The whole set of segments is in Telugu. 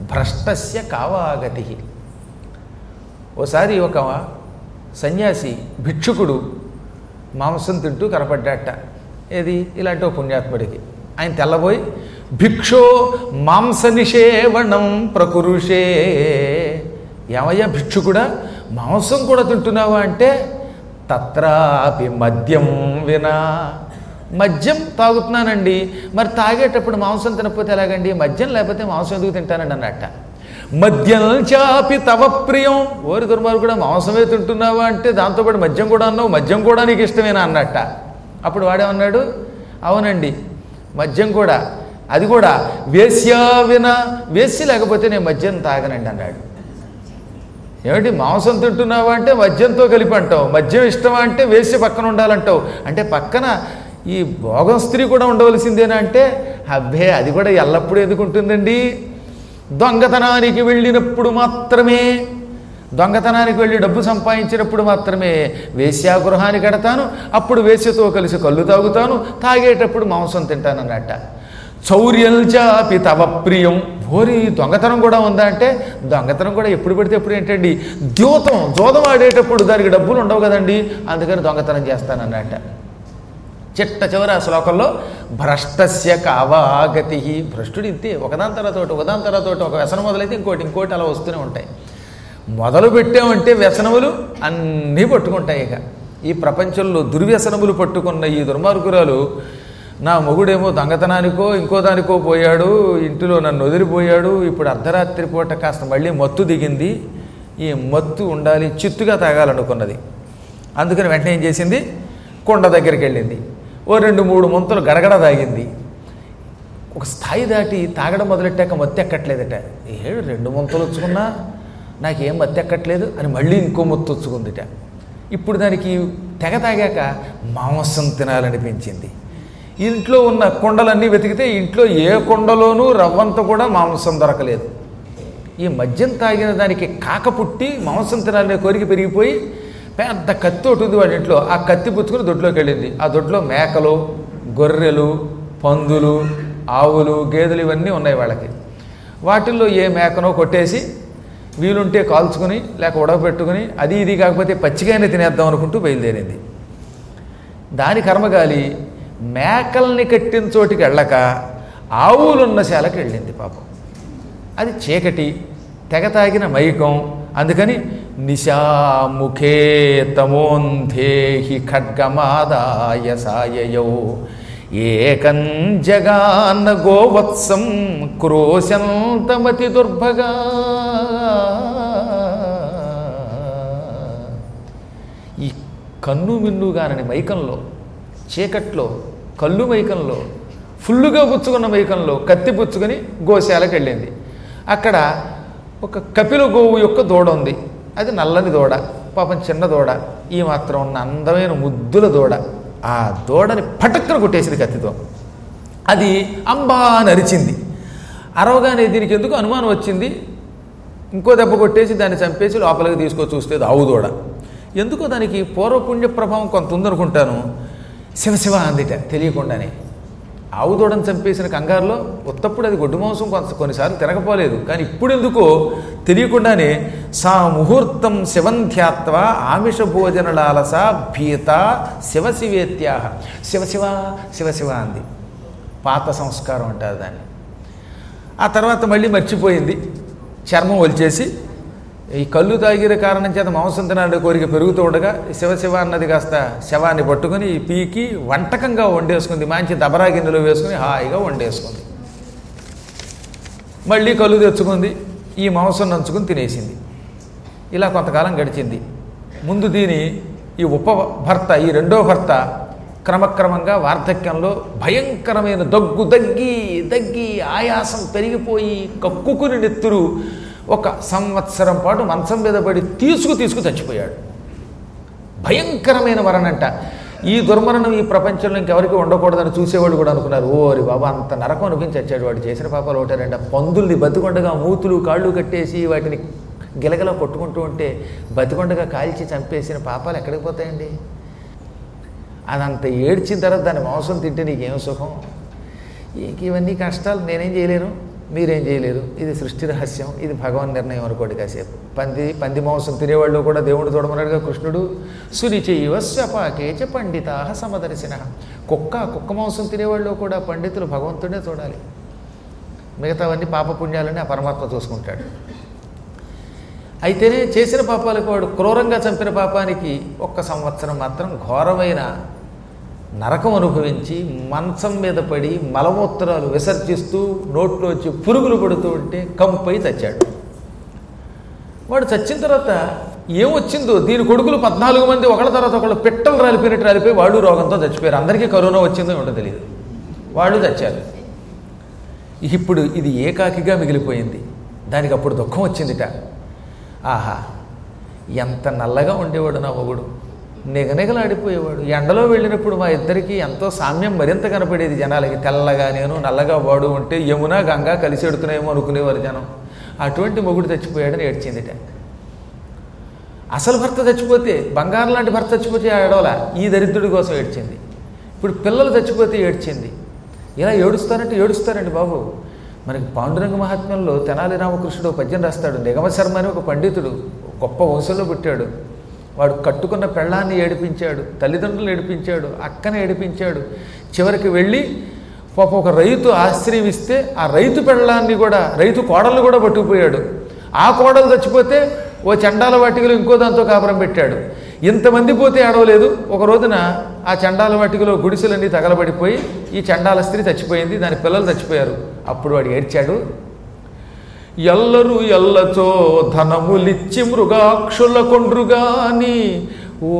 భ్రష్టస్య కావాగతి ఓసారి ఒక సన్యాసి భిక్షుకుడు మాంసం తింటూ కనపడ్డాట ఏది ఇలాంటి ఒక పుణ్యాత్ముడికి ఆయన తెల్లబోయి భిక్షో మాంస నిషేవణం ప్రకురుషే ఏమయ్యా భిక్షుకుడా మాంసం కూడా తింటున్నావా అంటే తత్రాపి మద్యం వినా మద్యం తాగుతున్నానండి మరి తాగేటప్పుడు మాంసం తినకపోతే ఎలాగండి మద్యం లేకపోతే మాంసం ఎందుకు తింటానండి అన్నట్ట మద్యం చాపి తవ ప్రియం ఓరి దుర్మార్గు కూడా మాంసమే తింటున్నావా అంటే దాంతోపాటు మద్యం కూడా అన్నావు మద్యం కూడా నీకు ఇష్టమేనా అన్నట్ట అప్పుడు వాడేమన్నాడు అవునండి మద్యం కూడా అది కూడా వేశ్యా వినా వేసి లేకపోతే నేను మద్యం తాగనండి అన్నాడు ఏమిటి మాంసం తింటున్నావా అంటే మద్యంతో కలిపి అంటావు మద్యం ఇష్టమా అంటే వేసి పక్కన ఉండాలంటావు అంటే పక్కన ఈ భోగం స్త్రీ కూడా ఉండవలసిందేనా అంటే అబ్బే అది కూడా ఎల్లప్పుడూ ఎందుకు ఉంటుందండి దొంగతనానికి వెళ్ళినప్పుడు మాత్రమే దొంగతనానికి వెళ్ళి డబ్బు సంపాదించినప్పుడు మాత్రమే వేశ్యాగృహానికి కడతాను అప్పుడు వేశ్యతో కలిసి కళ్ళు తాగుతాను తాగేటప్పుడు మాంసం తింటానన్నట్ట చౌర్యంచాపి తవ ప్రియం ఓరి దొంగతనం కూడా ఉందా అంటే దొంగతనం కూడా ఎప్పుడు పడితే ఎప్పుడు ఏంటండి ద్యోతం జోదం ఆడేటప్పుడు దానికి డబ్బులు ఉండవు కదండి అందుకని దొంగతనం చేస్తానన్నట్ట చిట్ట చివరి ఆ శ్లోకంలో భ్రష్టస్య కావాగతి భ్రష్టుడు ఇంతే ఒకదాని తర్వాత ఒకటి ఒకదాని తర్వాత ఒకటి ఒక వ్యసనం మొదలైతే ఇంకోటి ఇంకోటి అలా వస్తూనే ఉంటాయి మొదలు పెట్టామంటే వ్యసనములు అన్నీ పట్టుకుంటాయి ఇక ఈ ప్రపంచంలో దుర్వ్యసనములు పట్టుకున్న ఈ దుర్మార్గురాలు నా మొగుడేమో దొంగతనానికో ఇంకో దానికో పోయాడు ఇంటిలో నన్ను వదిలిపోయాడు ఇప్పుడు అర్ధరాత్రి పూట కాస్త మళ్ళీ మత్తు దిగింది ఈ మత్తు ఉండాలి చిత్తుగా తాగాలనుకున్నది అందుకని వెంటనే ఏం చేసింది కొండ దగ్గరికి వెళ్ళింది ఓ రెండు మూడు ముంతలు గడగడ తాగింది ఒక స్థాయి దాటి తాగడం మొదలెట్టాక మత్తు ఎక్కట్లేదట ఏడు రెండు ముంతలు వచ్చుకున్నా నాకేం మత్తు ఎక్కట్లేదు అని మళ్ళీ ఇంకో మత్తు వచ్చుకుందిట ఇప్పుడు దానికి తెగ తాగాక మాంసం తినాలనిపించింది ఇంట్లో ఉన్న కొండలన్నీ వెతికితే ఇంట్లో ఏ కొండలోనూ రవ్వంత కూడా మాంసం దొరకలేదు ఈ మద్యం తాగిన దానికి కాక పుట్టి మాంసం తినాలనే కోరిక పెరిగిపోయి పెద్ద కత్తి ఒకటి ఉంది వాడి ఇంట్లో ఆ కత్తి పుచ్చుకుని దొడ్లోకి వెళ్ళింది ఆ దొడ్లో మేకలు గొర్రెలు పందులు ఆవులు గేదెలు ఇవన్నీ ఉన్నాయి వాళ్ళకి వాటిల్లో ఏ మేకనో కొట్టేసి వీలుంటే కాల్చుకుని లేక ఉడకబెట్టుకుని అది ఇది కాకపోతే పచ్చిగానే తినేద్దాం అనుకుంటూ బయలుదేరింది దాని కర్మగాలి మేకల్ని కట్టిన చోటికి వెళ్ళక ఆవులున్న శాలకు వెళ్ళింది పాపం అది చీకటి తెగ తాగిన మైకం అందుకని నిశాముఖే తమోంధేహి ఖడ్గమాదాయ సాయయౌ ఏకం జగాన్న గోవత్సం క్రోశంతమతి దుర్భగా ఈ కన్ను మిన్నుగానని మైకంలో చీకట్లో కళ్ళు మైకంలో ఫుల్లుగా పుచ్చుకున్న మైకంలో కత్తి పుచ్చుకొని గోశాలకు వెళ్ళింది అక్కడ ఒక కపిల గోవు యొక్క దూడ ఉంది అది నల్లని దూడ పాపం చిన్న దూడ ఈ మాత్రం ఉన్న అందమైన ముద్దుల దూడ ఆ దూడని పటక్కన కొట్టేసింది కత్తితో అది అంబా అని అరిచింది అరవగానే దీనికి ఎందుకు అనుమానం వచ్చింది ఇంకో దెబ్బ కొట్టేసి దాన్ని చంపేసి లోపలికి తీసుకొచ్చి చూస్తే అది ఆవు దూడ ఎందుకో దానికి పూర్వపుణ్య ప్రభావం కొంత ఉందనుకుంటాను శివశివ అందిట తెలియకుండానే ఆవు దూడని చంపేసిన కంగారులో ఉత్తప్పుడు అది గొడ్డు మాంసం కొంత కొన్నిసార్లు తిరగపోలేదు కానీ ఇప్పుడు ఎందుకో తెలియకుండానే సా ముహూర్తం శివంధ్యాత్వ ఆమిష భోజన లాలస భీత శివశివేత్యాహ శివశివ శివశివ అంది పాత సంస్కారం అంటారు దాన్ని ఆ తర్వాత మళ్ళీ మర్చిపోయింది చర్మం ఒలిచేసి ఈ కళ్ళు తాగిన కారణం చేత మాంసం తినాలనే కోరిక పెరుగుతూ ఉండగా శివశివ అన్నది కాస్త శవాన్ని పట్టుకుని పీకి వంటకంగా వండేసుకుంది మంచి దబరా గిన్నెలో వేసుకుని హాయిగా వండేసుకుంది మళ్ళీ కళ్ళు తెచ్చుకుంది ఈ మాంసం నంచుకుని తినేసింది ఇలా కొంతకాలం గడిచింది ముందు దీని ఈ ఉప భర్త ఈ రెండో భర్త క్రమక్రమంగా వార్ధక్యంలో భయంకరమైన దగ్గు దగ్గి దగ్గి ఆయాసం పెరిగిపోయి కక్కుకుని నెత్తురు ఒక సంవత్సరం పాటు మంచం మీద పడి తీసుకు తీసుకు చచ్చిపోయాడు భయంకరమైన మరణంట ఈ దుర్మరణం ఈ ప్రపంచంలో ఇంకెవరికి ఉండకూడదని చూసేవాళ్ళు కూడా అనుకున్నారు ఓరి బాబా అంత నరకం అనిపించి వచ్చాడు వాడు చేసిన పాపాలు ఒకటే రెండ పందుల్ని బతికొండగా మూతులు కాళ్ళు కట్టేసి వాటిని గిలగిల కొట్టుకుంటూ ఉంటే బతికొండగా కాల్చి చంపేసిన పాపాలు ఎక్కడికి పోతాయండి అదంత ఏడ్చిన తర్వాత దాని మాంసం తింటే నీకేం సుఖం ఇంక ఇవన్నీ కష్టాలు నేనేం చేయలేను మీరేం చేయలేరు ఇది సృష్టి రహస్యం ఇది భగవాన్ నిర్ణయం అనుకోండి కాసేపు పంది పంది మాంసం తినేవాళ్ళు కూడా దేవుడు చూడమన్నాడుగా కృష్ణుడు సునిచైవ స్వపాకేచ పండితా సమదర్శిన కుక్క కుక్క మాంసం తినేవాళ్ళు కూడా పండితులు భగవంతుడే చూడాలి మిగతావన్నీ పాపపుణ్యాలని ఆ పరమాత్మ చూసుకుంటాడు అయితేనే చేసిన పాపాలకు వాడు క్రూరంగా చంపిన పాపానికి ఒక్క సంవత్సరం మాత్రం ఘోరమైన నరకం అనుభవించి మంచం మీద పడి మలమూత్రాలు విసర్జిస్తూ నోట్లోంచి పురుగులు పడుతూ ఉంటే కంపై చచ్చాడు వాడు చచ్చిన తర్వాత ఏమొచ్చిందో దీని కొడుకులు పద్నాలుగు మంది ఒకళ్ళ తర్వాత ఒకళ్ళు పిట్టలు రాలిపోయినట్టు రాలిపోయి వాడు రోగంతో చచ్చిపోయారు అందరికీ కరోనా వచ్చిందో ఉండదు తెలియదు వాళ్ళు చచ్చారు ఇప్పుడు ఇది ఏకాకిగా మిగిలిపోయింది దానికి అప్పుడు దుఃఖం వచ్చిందిట ఆహా ఎంత నల్లగా ఉండేవాడు నా మొగుడు నిగనిగలాడిపోయేవాడు ఎండలో వెళ్ళినప్పుడు మా ఇద్దరికి ఎంతో సామ్యం మరింత కనపడేది జనాలకి తెల్లగా నేను నల్లగా వాడు ఉంటే యమున గంగా కలిసి ఎడుతున్నాయేమో అనుకునేవారు జనం అటువంటి మొగుడు చచ్చిపోయాడని ఏడ్చిందిట అసలు భర్త చచ్చిపోతే బంగారం లాంటి భర్త చచ్చిపోతే ఏడవల ఈ దరిద్రుడి కోసం ఏడ్చింది ఇప్పుడు పిల్లలు చచ్చిపోతే ఏడ్చింది ఇలా ఏడుస్తారంటే ఏడుస్తారండి బాబు మనకి పాండురంగ మహాత్మ్యంలో తెనాలి రామకృష్ణుడు ఒక పద్యం రాస్తాడు నిగమ శర్మ అని ఒక పండితుడు గొప్ప వంశంలో పుట్టాడు వాడు కట్టుకున్న పెళ్ళాన్ని ఏడిపించాడు తల్లిదండ్రులు ఏడిపించాడు అక్కని ఏడిపించాడు చివరికి వెళ్ళి పాప ఒక రైతు ఆశ్రయం ఇస్తే ఆ రైతు పెళ్ళాన్ని కూడా రైతు కోడలు కూడా పట్టుకుపోయాడు ఆ కోడలు చచ్చిపోతే ఓ చండాల వాటికలో ఇంకో దాంతో కాపురం పెట్టాడు ఇంతమంది పోతే ఏడవలేదు ఒక రోజున ఆ చండాల వాటికలో గుడిసెలన్నీ తగలబడిపోయి ఈ చండాల స్త్రీ చచ్చిపోయింది దాని పిల్లలు చచ్చిపోయారు అప్పుడు వాడు ఏడ్చాడు ఎల్లరు ఎల్లచో ధనములిచ్చి మృగాక్షుల కొండ్రుగాని ఓ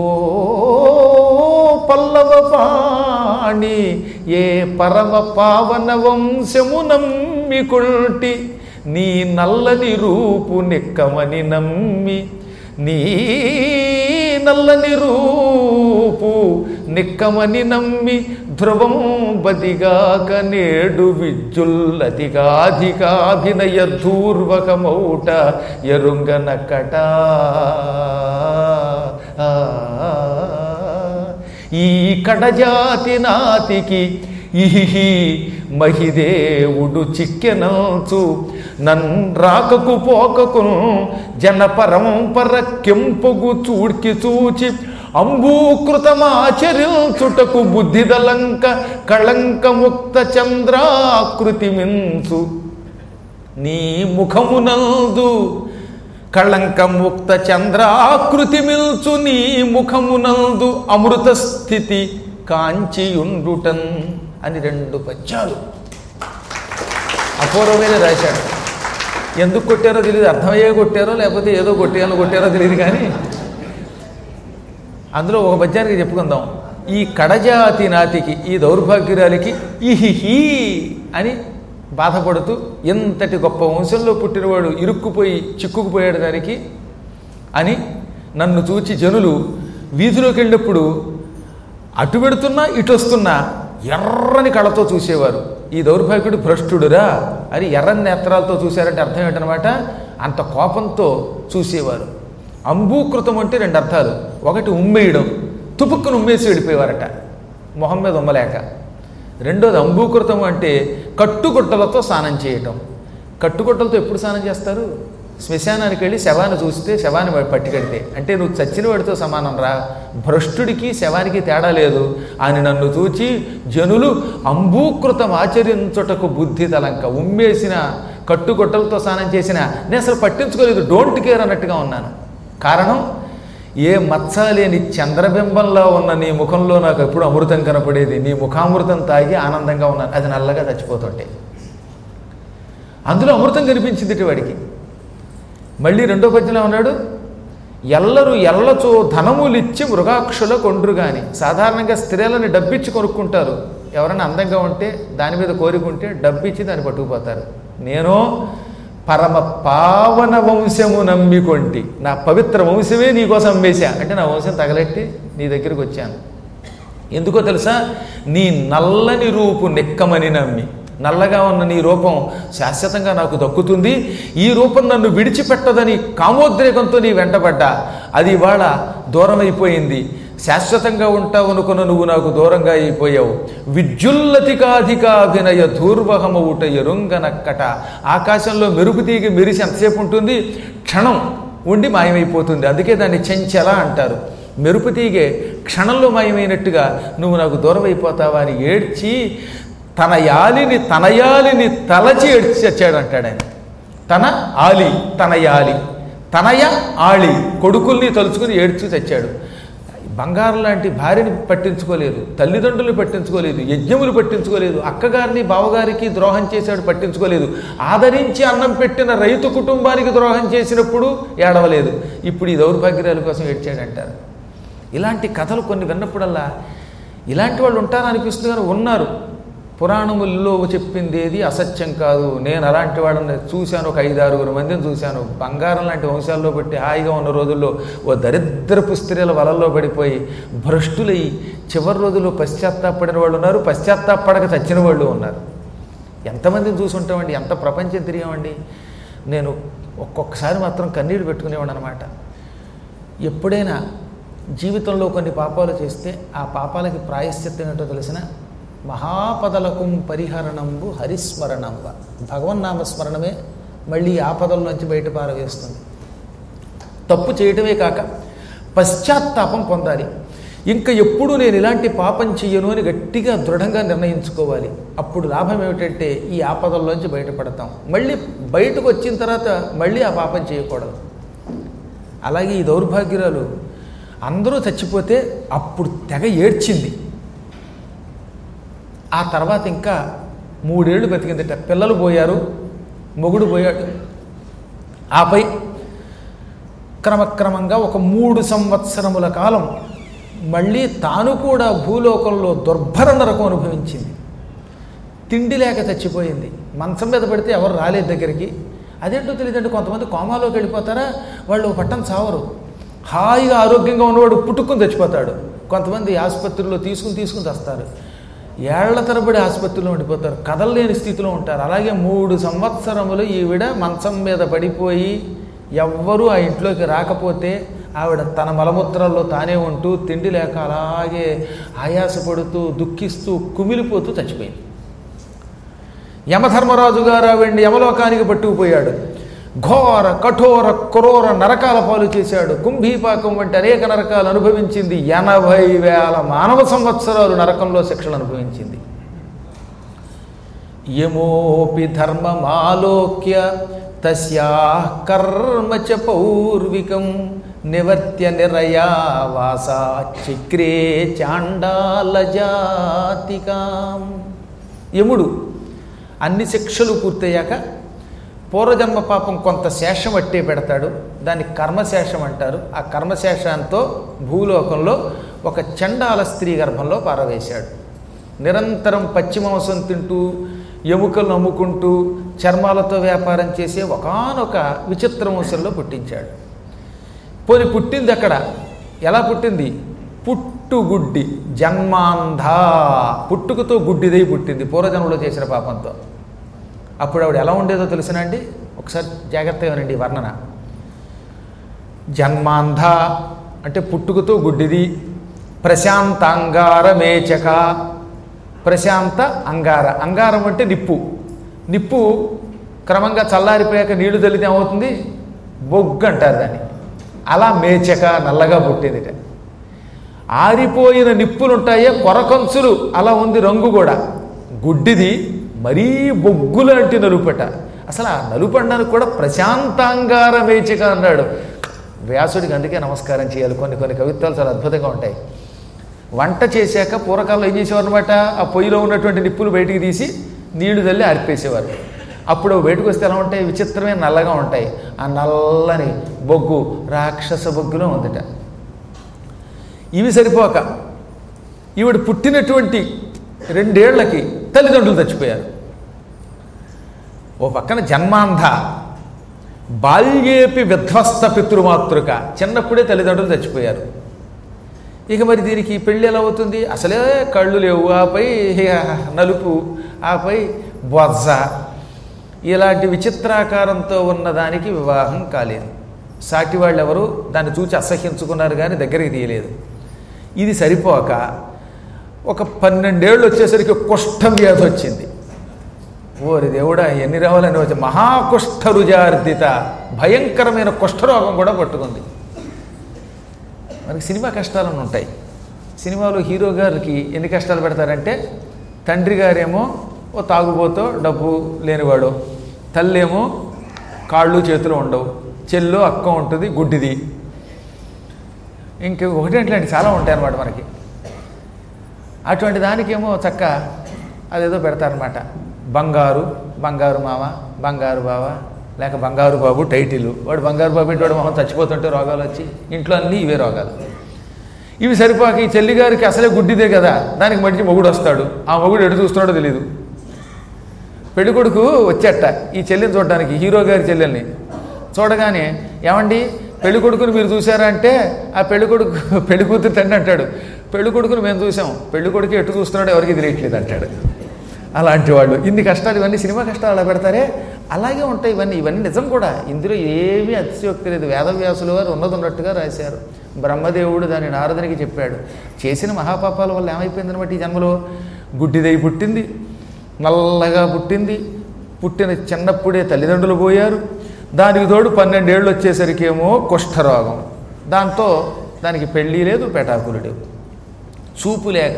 పల్లవ పాణి ఏ పరమ పావన వంశము నమ్మికొల్టి నీ నల్లని రూపు నిక్కమని నమ్మి నీ నల్లని రూపు నిక్కమని నమ్మి ధ్రువం బదిగాక నేడు విద్యుల్లతిగాధికాభినయ ధూర్వకమౌట ఎరుంగనకట ఈ కడజాతి నాతికి ఇహి మహిదేవుడు చిక్కెనంచు నన్ రాకకు పోకకు జన పరంపర కెంపుగు చూడ్కి చూచి అంబూకృతమాచరించుటకు బుద్ధిదలంక కళంకముక్త చంద్రాకృతి మించు నీ ముఖమునందు కళంకముక్త చంద్రాకృతి మిల్చు నీ ముఖమునందు అమృత స్థితి కాంచియుండుటన్ అని రెండు పద్యాలు అపూర్వమైన రాశాడు ఎందుకు కొట్టారో తెలియదు అర్థమయ్యే కొట్టారో లేకపోతే ఏదో కొట్టేయాలో కొట్టారో తెలియదు కానీ అందులో ఒక పద్యానికి చెప్పుకుందాం ఈ కడజాతి నాతికి ఈ దౌర్భాగ్యురాలికి ఇహిహి అని బాధపడుతూ ఎంతటి గొప్ప వంశంలో పుట్టినవాడు ఇరుక్కుపోయి చిక్కుకుపోయాడు దానికి అని నన్ను చూచి జనులు వీధిలోకి వెళ్ళినప్పుడు అటు పెడుతున్నా ఇటు వస్తున్నా ఎర్రని కళ్ళతో చూసేవారు ఈ దౌర్భాగ్యుడు భ్రష్టుడురా అని ఎర్రని నేత్రాలతో చూశారంటే అర్థం ఏంటనమాట అంత కోపంతో చూసేవారు అంబూకృతం అంటే రెండు అర్థాలు ఒకటి ఉమ్మేయడం తుపుక్కును ఉమ్మేసి వెళ్ళిపోయేవారట మొహం మీద ఉమ్మలేక రెండోది అంబూకృతం అంటే కట్టుగుట్టలతో స్నానం చేయటం కట్టుగుట్టలతో ఎప్పుడు స్నానం చేస్తారు శ్మశానానికి వెళ్ళి శవాన్ని చూస్తే శవాన్ని పట్టుకెడితే అంటే నువ్వు చచ్చిన వాడితో సమానం రా భ్రష్టుడికి శవానికి తేడా లేదు అని నన్ను చూచి జనులు అంబూకృతం ఆచరించుటకు బుద్ధి తలంక ఉమ్మేసిన కట్టుగొట్టలతో స్నానం చేసిన నేను అసలు పట్టించుకోలేదు డోంట్ కేర్ అన్నట్టుగా ఉన్నాను కారణం ఏ మచ్చ లేని చంద్రబింబంలో ఉన్న నీ ముఖంలో నాకు ఎప్పుడు అమృతం కనపడేది నీ ముఖామృతం తాగి ఆనందంగా ఉన్నాను అది నల్లగా చచ్చిపోతుంటే అందులో అమృతం కనిపించింది వాడికి మళ్ళీ రెండో పద్యంలో ఉన్నాడు ఎల్లరు ఎల్లచో ధనములిచ్చి మృగాక్షుల కొండ్రు గాని సాధారణంగా స్త్రీలని డబ్బిచ్చి కొనుక్కుంటారు ఎవరైనా అందంగా ఉంటే దాని మీద కోరికుంటే డబ్బిచ్చి దాన్ని పట్టుకుపోతారు నేను పరమ పావన వంశము నమ్మికొంటి నా పవిత్ర వంశమే నీకోసం అమ్మేశా అంటే నా వంశం తగలెట్టి నీ దగ్గరికి వచ్చాను ఎందుకో తెలుసా నీ నల్లని రూపు నెక్కమని నమ్మి నల్లగా ఉన్న నీ రూపం శాశ్వతంగా నాకు దక్కుతుంది ఈ రూపం నన్ను విడిచిపెట్టదని కామోద్రేకంతో నీ వెంటబడ్డా అది ఇవాళ దూరం అయిపోయింది శాశ్వతంగా ఉంటావు అనుకున్న నువ్వు నాకు దూరంగా అయిపోయావు విద్యుల్లతికాధికాభినయ ధూర్వహమవుట ఎరుంగనక్కట ఆకాశంలో మెరుపు తీగి మెరిసి ఎంతసేపు ఉంటుంది క్షణం ఉండి మాయమైపోతుంది అందుకే దాన్ని చెంచల అంటారు మెరుపు తీగే క్షణంలో మాయమైనట్టుగా నువ్వు నాకు దూరం అయిపోతావా అని ఏడ్చి తన యాలిని తన యాలిని తలచి ఏడ్చి చచ్చాడు అంటాడు ఆయన తన ఆలి తన యాలి తనయ ఆళి కొడుకుల్ని తలుచుకుని ఏడ్చి చచ్చాడు బంగారం లాంటి భార్యని పట్టించుకోలేదు తల్లిదండ్రులు పట్టించుకోలేదు యజ్ఞములు పట్టించుకోలేదు అక్కగారిని బావగారికి ద్రోహం చేశాడు పట్టించుకోలేదు ఆదరించి అన్నం పెట్టిన రైతు కుటుంబానికి ద్రోహం చేసినప్పుడు ఏడవలేదు ఇప్పుడు ఈ దౌర్భాగ్యాల కోసం ఏడ్చాడంటారు ఇలాంటి కథలు కొన్ని విన్నప్పుడల్లా ఇలాంటి వాళ్ళు ఉంటారని అనిపిస్తుంది కానీ ఉన్నారు పురాణముల్లో చెప్పింది ఏది అసత్యం కాదు నేను అలాంటి వాడిని చూశాను ఒక ఐదారుగురు మందిని చూశాను బంగారం లాంటి వంశాల్లో పెట్టి హాయిగా ఉన్న రోజుల్లో ఓ దరిద్రపు స్త్రీల వలల్లో పడిపోయి భ్రష్టులై చివరి రోజుల్లో పశ్చాత్తాపడిన వాళ్ళు ఉన్నారు పశ్చాత్తాపడక చచ్చిన వాళ్ళు ఉన్నారు ఎంతమందిని చూసి ఉంటామండి ఎంత ప్రపంచం తిరిగామండి నేను ఒక్కొక్కసారి మాత్రం కన్నీళ్ళు పెట్టుకునేవాడు అనమాట ఎప్పుడైనా జీవితంలో కొన్ని పాపాలు చేస్తే ఆ పాపాలకి ప్రాయశ్చిత్తం ఏంటో తెలిసిన మహాపదలకుం పరిహరణంబు హరిస్మరణంబ భగవన్నామస్మరణమే మళ్ళీ ఆపదల నుంచి బయట పారవేస్తుంది తప్పు చేయటమే కాక పశ్చాత్తాపం పొందాలి ఇంకా ఎప్పుడు నేను ఇలాంటి పాపం చెయ్యను అని గట్టిగా దృఢంగా నిర్ణయించుకోవాలి అప్పుడు లాభం ఏమిటంటే ఈ ఆపదల్లోంచి బయటపడతాం మళ్ళీ బయటకు వచ్చిన తర్వాత మళ్ళీ ఆ పాపం చేయకూడదు అలాగే ఈ దౌర్భాగ్యురాలు అందరూ చచ్చిపోతే అప్పుడు తెగ ఏడ్చింది ఆ తర్వాత ఇంకా మూడేళ్లు బతికిందట పిల్లలు పోయారు మొగుడు పోయాడు ఆపై క్రమక్రమంగా ఒక మూడు సంవత్సరముల కాలం మళ్ళీ తాను కూడా భూలోకంలో దుర్భర నరకం అనుభవించింది తిండి లేక చచ్చిపోయింది మంచం మీద పడితే ఎవరు రాలేదు దగ్గరికి అదేంటో తెలియదండి కొంతమంది కోమాలోకి వెళ్ళిపోతారా వాళ్ళు పట్టం చావరు హాయిగా ఆరోగ్యంగా ఉన్నవాడు పుట్టుకుని చచ్చిపోతాడు కొంతమంది ఆసుపత్రిలో తీసుకుని తీసుకుని తెస్తారు ఏళ్ల తరబడి ఆసుపత్రిలో ఉండిపోతారు కదలలేని స్థితిలో ఉంటారు అలాగే మూడు సంవత్సరములు ఈవిడ మంచం మీద పడిపోయి ఎవ్వరూ ఆ ఇంట్లోకి రాకపోతే ఆవిడ తన మలమూత్రాల్లో తానే ఉంటూ తిండి లేక అలాగే ఆయాసపడుతూ దుఃఖిస్తూ కుమిలిపోతూ చచ్చిపోయింది యమధర్మరాజు గారు ఆవిడ్ని యమలోకానికి పట్టుకుపోయాడు ఘోర కఠోర క్రూర నరకాల పాలు చేశాడు కుంభీపాకం వంటి అనేక నరకాలు అనుభవించింది ఎనభై వేల మానవ సంవత్సరాలు నరకంలో శిక్షలు అనుభవించింది యమోపి ధర్మమాలోక్య తస్యా కర్మ చ పౌర్వికం నివర్త్య నిరయా వాసా చక్రే చాండాల జాతికాం యముడు అన్ని శిక్షలు పూర్తయ్యాక పూర్వజన్మ పాపం కొంత శేషం అట్టే పెడతాడు దాన్ని కర్మశేషం అంటారు ఆ కర్మశేషంతో భూలోకంలో ఒక చండాల స్త్రీ గర్భంలో పారవేశాడు నిరంతరం పచ్చి మాంసం తింటూ ఎముకలు అమ్ముకుంటూ చర్మాలతో వ్యాపారం చేసే ఒకానొక విచిత్ర వంశంలో పుట్టించాడు పోని పుట్టింది అక్కడ ఎలా పుట్టింది పుట్టుగుడ్డి జన్మాంధ పుట్టుకతో గుడ్డిదై పుట్టింది పూర్వజన్మలో చేసిన పాపంతో అప్పుడు ఆవిడ ఎలా ఉండేదో తెలిసినండి ఒకసారి జాగ్రత్తగా వినండి ఈ వర్ణన జన్మాంధ అంటే పుట్టుకతో గుడ్డిది ప్రశాంత అంగార మేచక ప్రశాంత అంగార అంగారం అంటే నిప్పు నిప్పు క్రమంగా చల్లారిపోయాక నీళ్లు తల్లితే ఏమవుతుంది బొగ్గు అంటారు దాన్ని అలా మేచక నల్లగా పుట్టేదిట ఆరిపోయిన నిప్పులు ఉంటాయే కొరకంచులు అలా ఉంది రంగు కూడా గుడ్డిది మరీ బొగ్గు లాంటి నలుపట అసలు ఆ నలుపండానికి కూడా ప్రశాంతాంగార మేచిక అన్నాడు వ్యాసుడికి అందుకే నమస్కారం చేయాలి కొన్ని కొన్ని కవిత్వాలు చాలా అద్భుతంగా ఉంటాయి వంట చేశాక పూర్వకాలంలో ఏం చేసేవారు అనమాట ఆ పొయ్యిలో ఉన్నటువంటి నిప్పులు బయటికి తీసి నీళ్లు తల్లి ఆర్పేసేవారు అప్పుడు అవి బయటకు వస్తే ఎలా ఉంటాయి విచిత్రమైన నల్లగా ఉంటాయి ఆ నల్లని బొగ్గు రాక్షస బొగ్గులో ఉందిట ఇవి సరిపోక ఈవిడ పుట్టినటువంటి రెండేళ్లకి తల్లిదండ్రులు చచ్చిపోయారు ఓ పక్కన జన్మాంధ బాల్యేపి విధ్వస్త పితృమాతృక చిన్నప్పుడే తల్లిదండ్రులు చచ్చిపోయారు ఇక మరి దీనికి పెళ్ళి ఎలా అవుతుంది అసలే కళ్ళు లేవు ఆపై నలుపు ఆపై బొజ్జ ఇలాంటి విచిత్రాకారంతో ఉన్నదానికి వివాహం కాలేదు సాటి వాళ్ళు ఎవరు దాన్ని చూచి అసహ్యించుకున్నారు కానీ దగ్గరికి తీయలేదు ఇది సరిపోక ఒక పన్నెండేళ్ళు వచ్చేసరికి కుష్ఠం వ్యాధి వచ్చింది ఓరి దేవుడా ఎన్ని రావాలని వచ్చి మహాకుష్ఠ రుజార్దిత భయంకరమైన కుష్ఠరోగం కూడా పట్టుకుంది మనకి సినిమా కష్టాలను ఉంటాయి సినిమాలో హీరో గారికి ఎన్ని కష్టాలు పెడతారంటే తండ్రి గారేమో ఓ తాగుబోతో డబ్బు లేనివాడు తల్లేమో కాళ్ళు చేతులు ఉండవు చెల్లు అక్క ఉంటుంది గుడ్డిది ఇంక ఒకటి అట్లాంటి చాలా ఉంటాయి అన్నమాట మనకి అటువంటి దానికేమో చక్క అదేదో పెడతారనమాట బంగారు బంగారు మామ బంగారు బావ లేక బంగారు బాబు టైటిల్ వాడు బంగారు బాబు ఇంటి వాడు మొహం చచ్చిపోతుంటే రోగాలు వచ్చి ఇంట్లో అన్నీ ఇవే రోగాలు ఇవి సరిపోక ఈ చెల్లి గారికి అసలే గుడ్డిదే కదా దానికి మధ్య మొగుడు వస్తాడు ఆ మొగుడు ఎటు చూస్తున్నాడో తెలియదు పెళ్లి కొడుకు వచ్చేట ఈ చెల్లిని చూడడానికి హీరో గారి చెల్లెల్ని చూడగానే ఏమండి పెళ్లి కొడుకుని మీరు చూసారా అంటే ఆ పెళ్లి కొడుకు పెళ్లి కూతురు తండ్రి అంటాడు పెళ్లి కొడుకుని మేము చూసాం పెళ్లి కొడుకు ఎటు చూస్తున్నాడో ఎవరికి తెలియట్లేదు అంటాడు అలాంటి వాళ్ళు ఇన్ని కష్టాలు ఇవన్నీ సినిమా కష్టాలు అలా పెడతారే అలాగే ఉంటాయి ఇవన్నీ ఇవన్నీ నిజం కూడా ఇందులో ఏమీ అతిశయోక్తి లేదు వేదవ్యాసులు వారు ఉన్నది ఉన్నట్టుగా రాశారు బ్రహ్మదేవుడు దాని నారదునికి చెప్పాడు చేసిన మహాపాపాల వల్ల ఏమైపోయిందనమాట ఈ జన్మలో గుడ్డిదై పుట్టింది నల్లగా పుట్టింది పుట్టిన చిన్నప్పుడే తల్లిదండ్రులు పోయారు దానికి తోడు పన్నెండేళ్ళు వచ్చేసరికేమో కుష్ఠరోగం దాంతో దానికి పెళ్ళి లేదు పెటాకులు లేవు చూపు లేక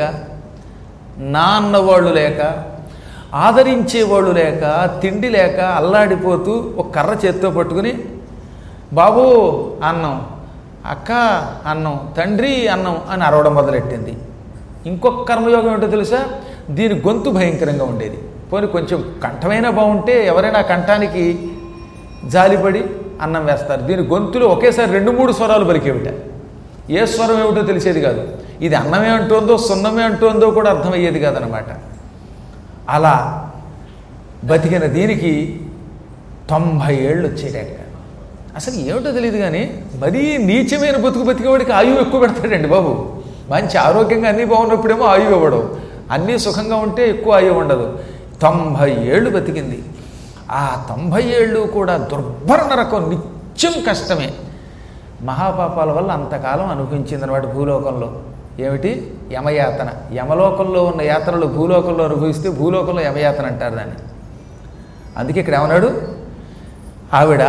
నాన్నవాళ్ళు లేక ఆదరించేవాళ్ళు లేక తిండి లేక అల్లాడిపోతూ ఒక కర్ర చేత్తో పట్టుకుని బాబు అన్నం అక్క అన్నం తండ్రి అన్నం అని అరవడం మొదలెట్టింది ఇంకొక కర్మయోగం ఏంటో తెలుసా దీని గొంతు భయంకరంగా ఉండేది పోనీ కొంచెం కంఠమైనా బాగుంటే ఎవరైనా కంఠానికి జాలిపడి అన్నం వేస్తారు దీని గొంతులో ఒకేసారి రెండు మూడు స్వరాలు పలికేవిట ఏ స్వరం ఏమిటో తెలిసేది కాదు ఇది అన్నమే అంటోందో సున్నమే అంటోందో కూడా అర్థమయ్యేది కాదనమాట అలా బతికిన దీనికి తొంభై ఏళ్ళు వచ్చేటాక అసలు ఏమిటో తెలియదు కానీ మరీ నీచమైన బతుకు బతికేవాడికి ఆయువు ఎక్కువ పెడతాడండి బాబు మంచి ఆరోగ్యంగా అన్నీ బాగున్నప్పుడేమో ఆయువు ఇవ్వడం అన్నీ సుఖంగా ఉంటే ఎక్కువ ఆయువు ఉండదు తొంభై ఏళ్ళు బతికింది ఆ తొంభై ఏళ్ళు కూడా దుర్భర నరకం నిత్యం కష్టమే మహాపాపాల వల్ల అంతకాలం అనుభవించిందనమాట భూలోకంలో ఏమిటి యమయాతన యమలోకంలో ఉన్న యాతనలు భూలోకంలో అనుభవిస్తే భూలోకంలో యమయాతన అంటారు దాన్ని అందుకే ఇక్కడ ఏమన్నాడు ఆవిడ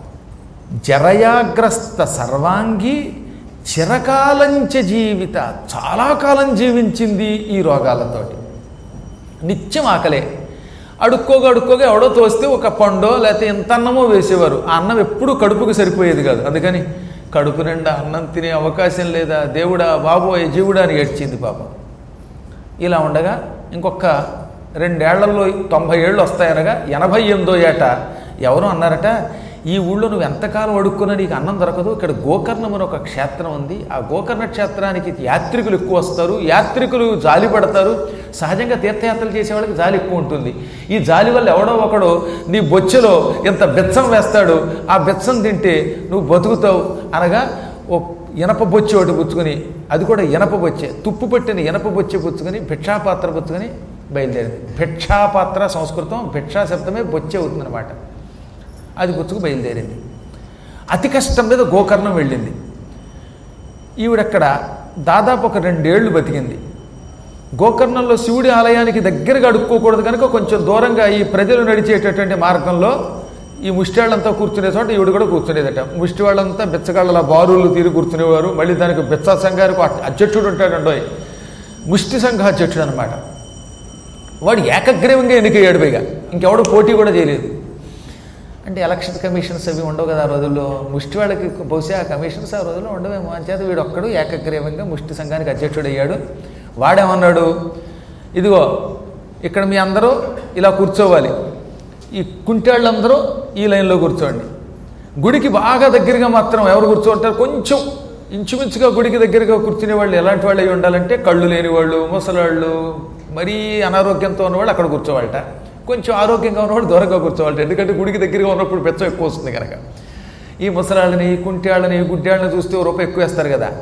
జరయాగ్రస్త సర్వాంగి చిరకాలంచ జీవిత చాలా కాలం జీవించింది ఈ రోగాలతోటి నిత్యం ఆకలే అడుక్కోగా అడుక్కోగా ఎవడో తోస్తే ఒక పండో లేకపోతే ఎంత అన్నమో వేసేవారు ఆ అన్నం ఎప్పుడూ కడుపుకు సరిపోయేది కాదు అందుకని కడుపు నిండా అన్నం తినే అవకాశం లేదా దేవుడా బాబోయ్ జీవుడా అని ఏడ్చింది పాపం ఇలా ఉండగా ఇంకొక రెండేళ్లలో తొంభై ఏళ్ళు వస్తాయనగా ఎనభై ఎనిమిదో ఏట ఎవరో అన్నారట ఈ ఊళ్ళో నువ్వు ఎంతకాలం అడుక్కున్నా నీకు అన్నం దొరకదు ఇక్కడ గోకర్ణం అని ఒక క్షేత్రం ఉంది ఆ గోకర్ణ క్షేత్రానికి యాత్రికులు ఎక్కువ వస్తారు యాత్రికులు జాలి పడతారు సహజంగా తీర్థయాత్రలు చేసే వాళ్ళకి జాలి ఎక్కువ ఉంటుంది ఈ జాలి వల్ల ఎవడో ఒకడు నీ బొచ్చెలో ఇంత బెచ్చం వేస్తాడు ఆ బెచ్చం తింటే నువ్వు బతుకుతావు అనగా ఓ ఇనప బొచ్చె ఒకటి పుచ్చుకొని అది కూడా ఇనప బొచ్చె తుప్పు పట్టిన ఇనప బొచ్చె పుచ్చుకొని భిక్షాపాత్ర పుచ్చుకొని బయలుదేరింది భిక్షాపాత్ర సంస్కృతం భిక్షా శబ్దమే బొచ్చె అవుతుందన్నమాట అది పుచ్చుకు బయలుదేరింది అతి కష్టం మీద గోకర్ణం వెళ్ళింది ఈవిడక్కడ దాదాపు ఒక రెండేళ్లు బతికింది గోకర్ణంలో శివుడి ఆలయానికి దగ్గరగా అడుక్కోకూడదు కనుక కొంచెం దూరంగా ఈ ప్రజలు నడిచేటటువంటి మార్గంలో ఈ ముష్టివాళ్ళంతా కూర్చునే చోట ఈవిడ కూడా కూర్చునేదట ముష్టి వాళ్ళంతా బిచ్చగాళ్ళ బారులు తీరి కూర్చునేవారు మళ్ళీ దానికి బిచ్చా సంఘానికి ఒక అధ్యక్షుడు ఉంటాడండోయ్ ముష్టి సంఘ అధ్యక్షుడు అనమాట వాడు ఏకగ్రీవంగా ఎన్నికయ్యాడు పైగా ఇంకెవడు పోటీ కూడా చేయలేదు అంటే ఎలక్షన్ కమిషన్స్ అవి ఉండవు కదా ఆ రోజుల్లో ముష్టి వాళ్ళకి బహుశా ఆ కమిషన్స్ ఆ రోజుల్లో ఉండవేమో అంచేత వీడు ఒక్కడు ఏకగ్రీవంగా ముష్టి సంఘానికి అధ్యక్షుడు అయ్యాడు వాడేమన్నాడు ఇదిగో ఇక్కడ మీ అందరూ ఇలా కూర్చోవాలి ఈ కుంటాళ్ళందరూ ఈ లైన్లో కూర్చోండి గుడికి బాగా దగ్గరగా మాత్రం ఎవరు కూర్చోంటారు కొంచెం ఇంచుమించుగా గుడికి దగ్గరగా కూర్చునే వాళ్ళు ఎలాంటి వాళ్ళు అయి ఉండాలంటే కళ్ళు లేని వాళ్ళు ముసలాళ్ళు మరీ అనారోగ్యంతో ఉన్నవాళ్ళు అక్కడ కూర్చోవాలట కొంచెం ఆరోగ్యంగా ఉన్నవాళ్ళు దూరంగా కూర్చోవాలట ఎందుకంటే గుడికి దగ్గరగా ఉన్నప్పుడు బెచ్చం ఎక్కువ వస్తుంది కనుక ఈ ముసలాళ్ళని కుంటాళ్ళని గుడ్డాళ్ళని చూస్తే ఓ రూపాయి ఎక్కువ వేస్తారు కదా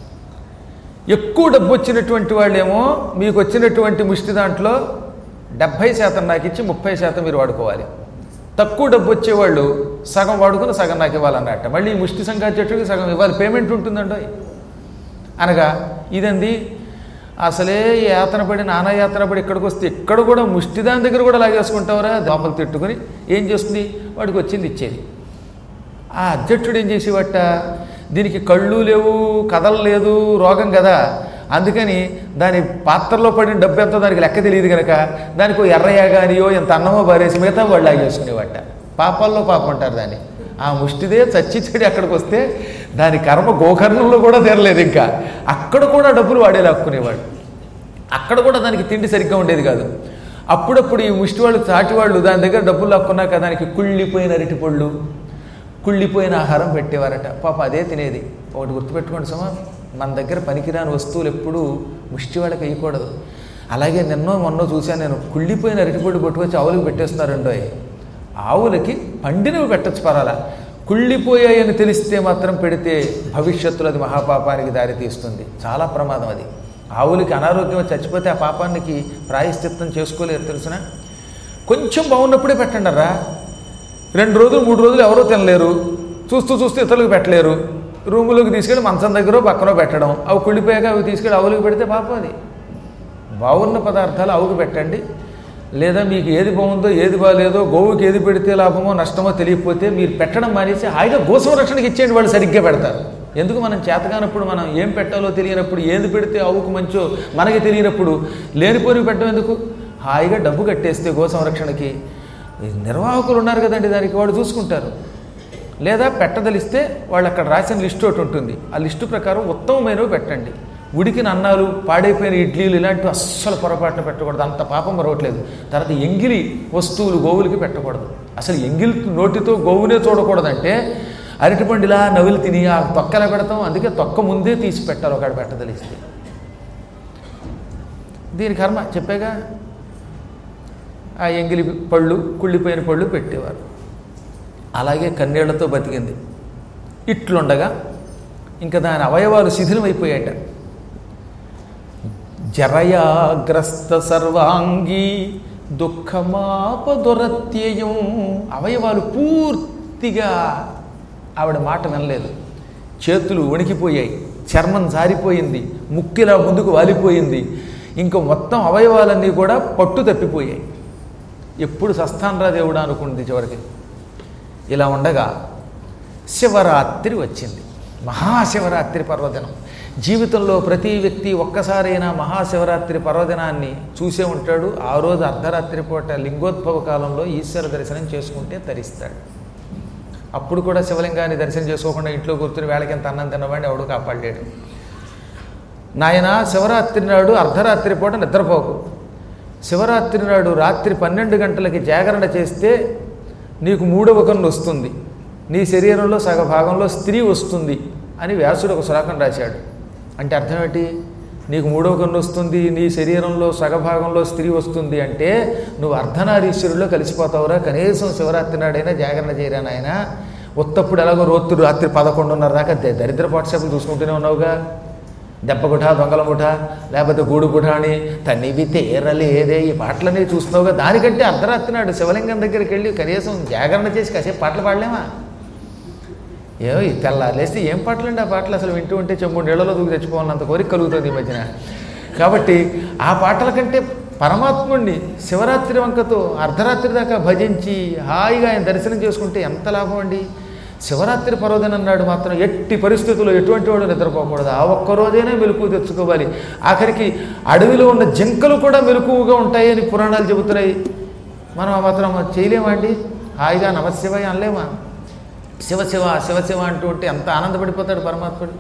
ఎక్కువ డబ్బు వచ్చినటువంటి వాళ్ళేమో మీకు వచ్చినటువంటి ముష్టి దాంట్లో డెబ్భై శాతం నాకు ఇచ్చి ముప్పై శాతం మీరు వాడుకోవాలి తక్కువ డబ్బు వచ్చేవాళ్ళు సగం వాడుకుని సగం నాకు ఇవ్వాలన్నట్ట మళ్ళీ ఈ ముష్టి సంఘాధ్యక్షుడికి సగం ఇవ్వాలి పేమెంట్ ఉంటుందండి అనగా ఇదండి అసలే యాతన పడి నానా యాతన పడి ఇక్కడికి వస్తే ఇక్కడ కూడా ముష్టిదాని దగ్గర కూడా లాగేసుకుంటావరా దోమలు తిట్టుకుని ఏం చేస్తుంది వాడికి వచ్చింది ఇచ్చేది ఆ అధ్యక్షుడు ఏం చేసేవట దీనికి కళ్ళు లేవు కథలు లేదు రోగం కదా అందుకని దాని పాత్రలో పడిన డబ్బు ఎంతో దానికి లెక్క తెలియదు కనుక దానికి ఓ ఎర్రయ్య గానియో ఎంత అన్నమో బారేసి మిగతా వాళ్ళు లాగేసుకునేవట పాపాల్లో పాపం అంటారు దాన్ని ఆ ముష్టిదే చచ్చి చెడి అక్కడికి వస్తే దాని కర్మ గోకర్ణంలో కూడా తీరలేదు ఇంకా అక్కడ కూడా డబ్బులు వాడే లాక్కునేవాడు అక్కడ కూడా దానికి తిండి సరిగ్గా ఉండేది కాదు అప్పుడప్పుడు ఈ ముష్టి వాళ్ళు చాటి వాళ్ళు దాని దగ్గర డబ్బులు లాక్కున్నాక దానికి కుళ్ళిపోయిన అరటి పళ్ళు కుళ్ళిపోయిన ఆహారం పెట్టేవారట పాప అదే తినేది ఒకటి గుర్తుపెట్టుకోండి సుమా మన దగ్గర పనికిరాని వస్తువులు ఎప్పుడూ ముష్టి వాళ్ళకి వేయకూడదు అలాగే నిన్నో మొన్నో చూశాను నేను కుళ్ళిపోయిన అరటిపొడి పట్టుకొచ్చి ఆవులకు పెట్టేస్తున్నారండో ఆవులకి పండినవి పెట్టచ్చు పరాలా కుళ్ళిపోయాయని తెలిస్తే మాత్రం పెడితే భవిష్యత్తులో అది మహాపాపానికి దారితీస్తుంది చాలా ప్రమాదం అది ఆవులకి అనారోగ్యం వచ్చి చచ్చిపోతే ఆ పాపానికి ప్రాయశ్చిత్తం చేసుకోలేరు తెలుసునా కొంచెం బాగున్నప్పుడే పెట్టండి రెండు రోజులు మూడు రోజులు ఎవరో తినలేరు చూస్తూ చూస్తూ ఇతరులకు పెట్టలేరు రూములోకి తీసుకెళ్ళి మంచం దగ్గర పక్కన పెట్టడం అవి కుళ్ళిపోయాక అవి తీసుకెళ్ళి ఆవులకు పెడితే పాపం అది బాగున్న పదార్థాలు ఆవుకు పెట్టండి లేదా మీకు ఏది బాగుందో ఏది బాగాలేదో గోవుకి ఏది పెడితే లాభమో నష్టమో తెలియకపోతే మీరు పెట్టడం మానేసి హాయిగా గో సంరక్షణకి ఇచ్చేయండి వాళ్ళు సరిగ్గా పెడతారు ఎందుకు మనం చేతగానప్పుడు మనం ఏం పెట్టాలో తెలియనప్పుడు ఏది పెడితే ఆవుకు మంచో మనకి తెలియనప్పుడు లేనిపోని పెట్టడం ఎందుకు హాయిగా డబ్బు కట్టేస్తే గో సంరక్షణకి ఈ నిర్వాహకులు ఉన్నారు కదండి దానికి వాళ్ళు చూసుకుంటారు లేదా పెట్టదలిస్తే వాళ్ళు అక్కడ రాసిన లిస్టు ఒకటి ఉంటుంది ఆ లిస్టు ప్రకారం ఉత్తమమైనవి పెట్టండి ఉడికిన అన్నాలు పాడైపోయిన ఇడ్లీలు ఇలాంటివి అస్సలు పొరపాటున పెట్టకూడదు అంత పాపం మరవట్లేదు తర్వాత ఎంగిలి వస్తువులు గోవులకి పెట్టకూడదు అసలు ఎంగిలి నోటితో గోవునే చూడకూడదంటే అరటిపండు ఇలా నవ్వులు తిని ఆ తొక్కలా పెడతాం అందుకే తొక్క ముందే తీసి పెట్టాలి ఒకటి పెట్టదలిస్తే దీని కర్మ చెప్పాగా ఆ ఎంగిలి పళ్ళు కుళ్ళిపోయిన పళ్ళు పెట్టేవారు అలాగే కన్నీళ్లతో బతికింది ఇట్లుండగా ఇంకా దాని అవయవాలు శిథిలమైపోయాట జరయాగ్రస్త సర్వాంగి దుఃఖమాపదురత్యయం అవయవాలు పూర్తిగా ఆవిడ మాట వినలేదు చేతులు వణికిపోయాయి చర్మం జారిపోయింది ముక్కిలా ముందుకు వాలిపోయింది ఇంకా మొత్తం అవయవాలన్నీ కూడా పట్టు తప్పిపోయాయి ఎప్పుడు సస్థానరా దేవుడా అనుకుంది చివరికి ఇలా ఉండగా శివరాత్రి వచ్చింది మహాశివరాత్రి పర్వదినం జీవితంలో ప్రతి వ్యక్తి ఒక్కసారైనా మహాశివరాత్రి పర్వదినాన్ని చూసే ఉంటాడు ఆ రోజు అర్ధరాత్రి పూట లింగోద్భవ కాలంలో ఈశ్వర దర్శనం చేసుకుంటే తరిస్తాడు అప్పుడు కూడా శివలింగాన్ని దర్శనం చేసుకోకుండా ఇంట్లో కూర్చుని వేళకి ఎంత అన్నం తినవాడిని ఎవడు కాపాడలేడు నాయన శివరాత్రి నాడు అర్ధరాత్రి పూట నిద్రపోకు శివరాత్రి నాడు రాత్రి పన్నెండు గంటలకి జాగరణ చేస్తే నీకు మూడవ కన్ను వస్తుంది నీ శరీరంలో సగ భాగంలో స్త్రీ వస్తుంది అని వ్యాసుడు ఒక శ్లోకం రాశాడు అంటే అర్థం ఏంటి నీకు మూడవ కన్ను వస్తుంది నీ శరీరంలో సగభాగంలో స్త్రీ వస్తుంది అంటే నువ్వు అర్ధనారీశ్వరుల్లో కలిసిపోతావురా కనీసం శివరాత్రి నాడైనా జాగరణ చేయరా నాయన ఉత్తప్పుడు ఎలాగో రోత్రు రాత్రి పదకొండున్నర దాకా ద- దరిద్ర పాఠశాలలు చూసుకుంటూనే ఉన్నావుగా దెబ్బ గుఠ దొంగల ముఠ లేకపోతే గూడు గుఠ అని తనివి తేరలేదే ఈ పాటలన్నీ చూస్తున్నావుగా దానికంటే అర్ధరాత్రి నాడు శివలింగం దగ్గరికి వెళ్ళి కనీసం జాగరణ చేసి కాసేపు పాటలు పాడలేమా ఏమో ఈ తెల్లారేస్తే ఏం పాటలు అండి ఆ పాటలు అసలు వింటూ ఉంటే చెంబు నీళ్ళలో దూకి తెచ్చుకోవాలన్నంత కోరిక కలుగుతుంది ఈ మధ్యన కాబట్టి ఆ పాటల కంటే పరమాత్ముడిని శివరాత్రి వంకతో అర్ధరాత్రి దాకా భజించి హాయిగా ఆయన దర్శనం చేసుకుంటే ఎంత లాభం అండి శివరాత్రి పర్వదినం నాడు మాత్రం ఎట్టి పరిస్థితుల్లో ఎటువంటి వాడు నిద్రపోకూడదు ఆ ఒక్క రోజైనా మెలకువ తెచ్చుకోవాలి ఆఖరికి అడవిలో ఉన్న జింకలు కూడా మెలకువగా ఉంటాయని పురాణాలు చెబుతున్నాయి మనం ఆ మాత్రం చేయలేమండి హాయిగా నమశివాయ అనలేమా శివ శివ శివ శివ అంటూ ఉంటే ఎంత ఆనందపడిపోతాడు పరమాత్ముడు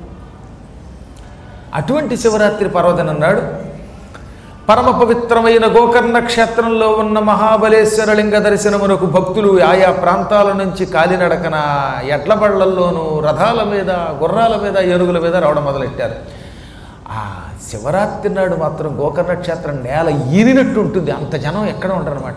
అటువంటి శివరాత్రి పర్వదినం నాడు పరమ పవిత్రమైన గోకర్ణ క్షేత్రంలో ఉన్న మహాబలేశ్వర లింగ దర్శనమునకు భక్తులు ఆయా ప్రాంతాల నుంచి కాలినడకన ఎడ్ల బళ్ళల్లోనూ రథాల మీద గుర్రాల మీద ఏనుగుల మీద రావడం మొదలెట్టారు ఆ శివరాత్రి నాడు మాత్రం గోకర్ణ క్షేత్రం నేల ఈనినట్టు ఉంటుంది అంత జనం ఎక్కడ ఉండరనమాట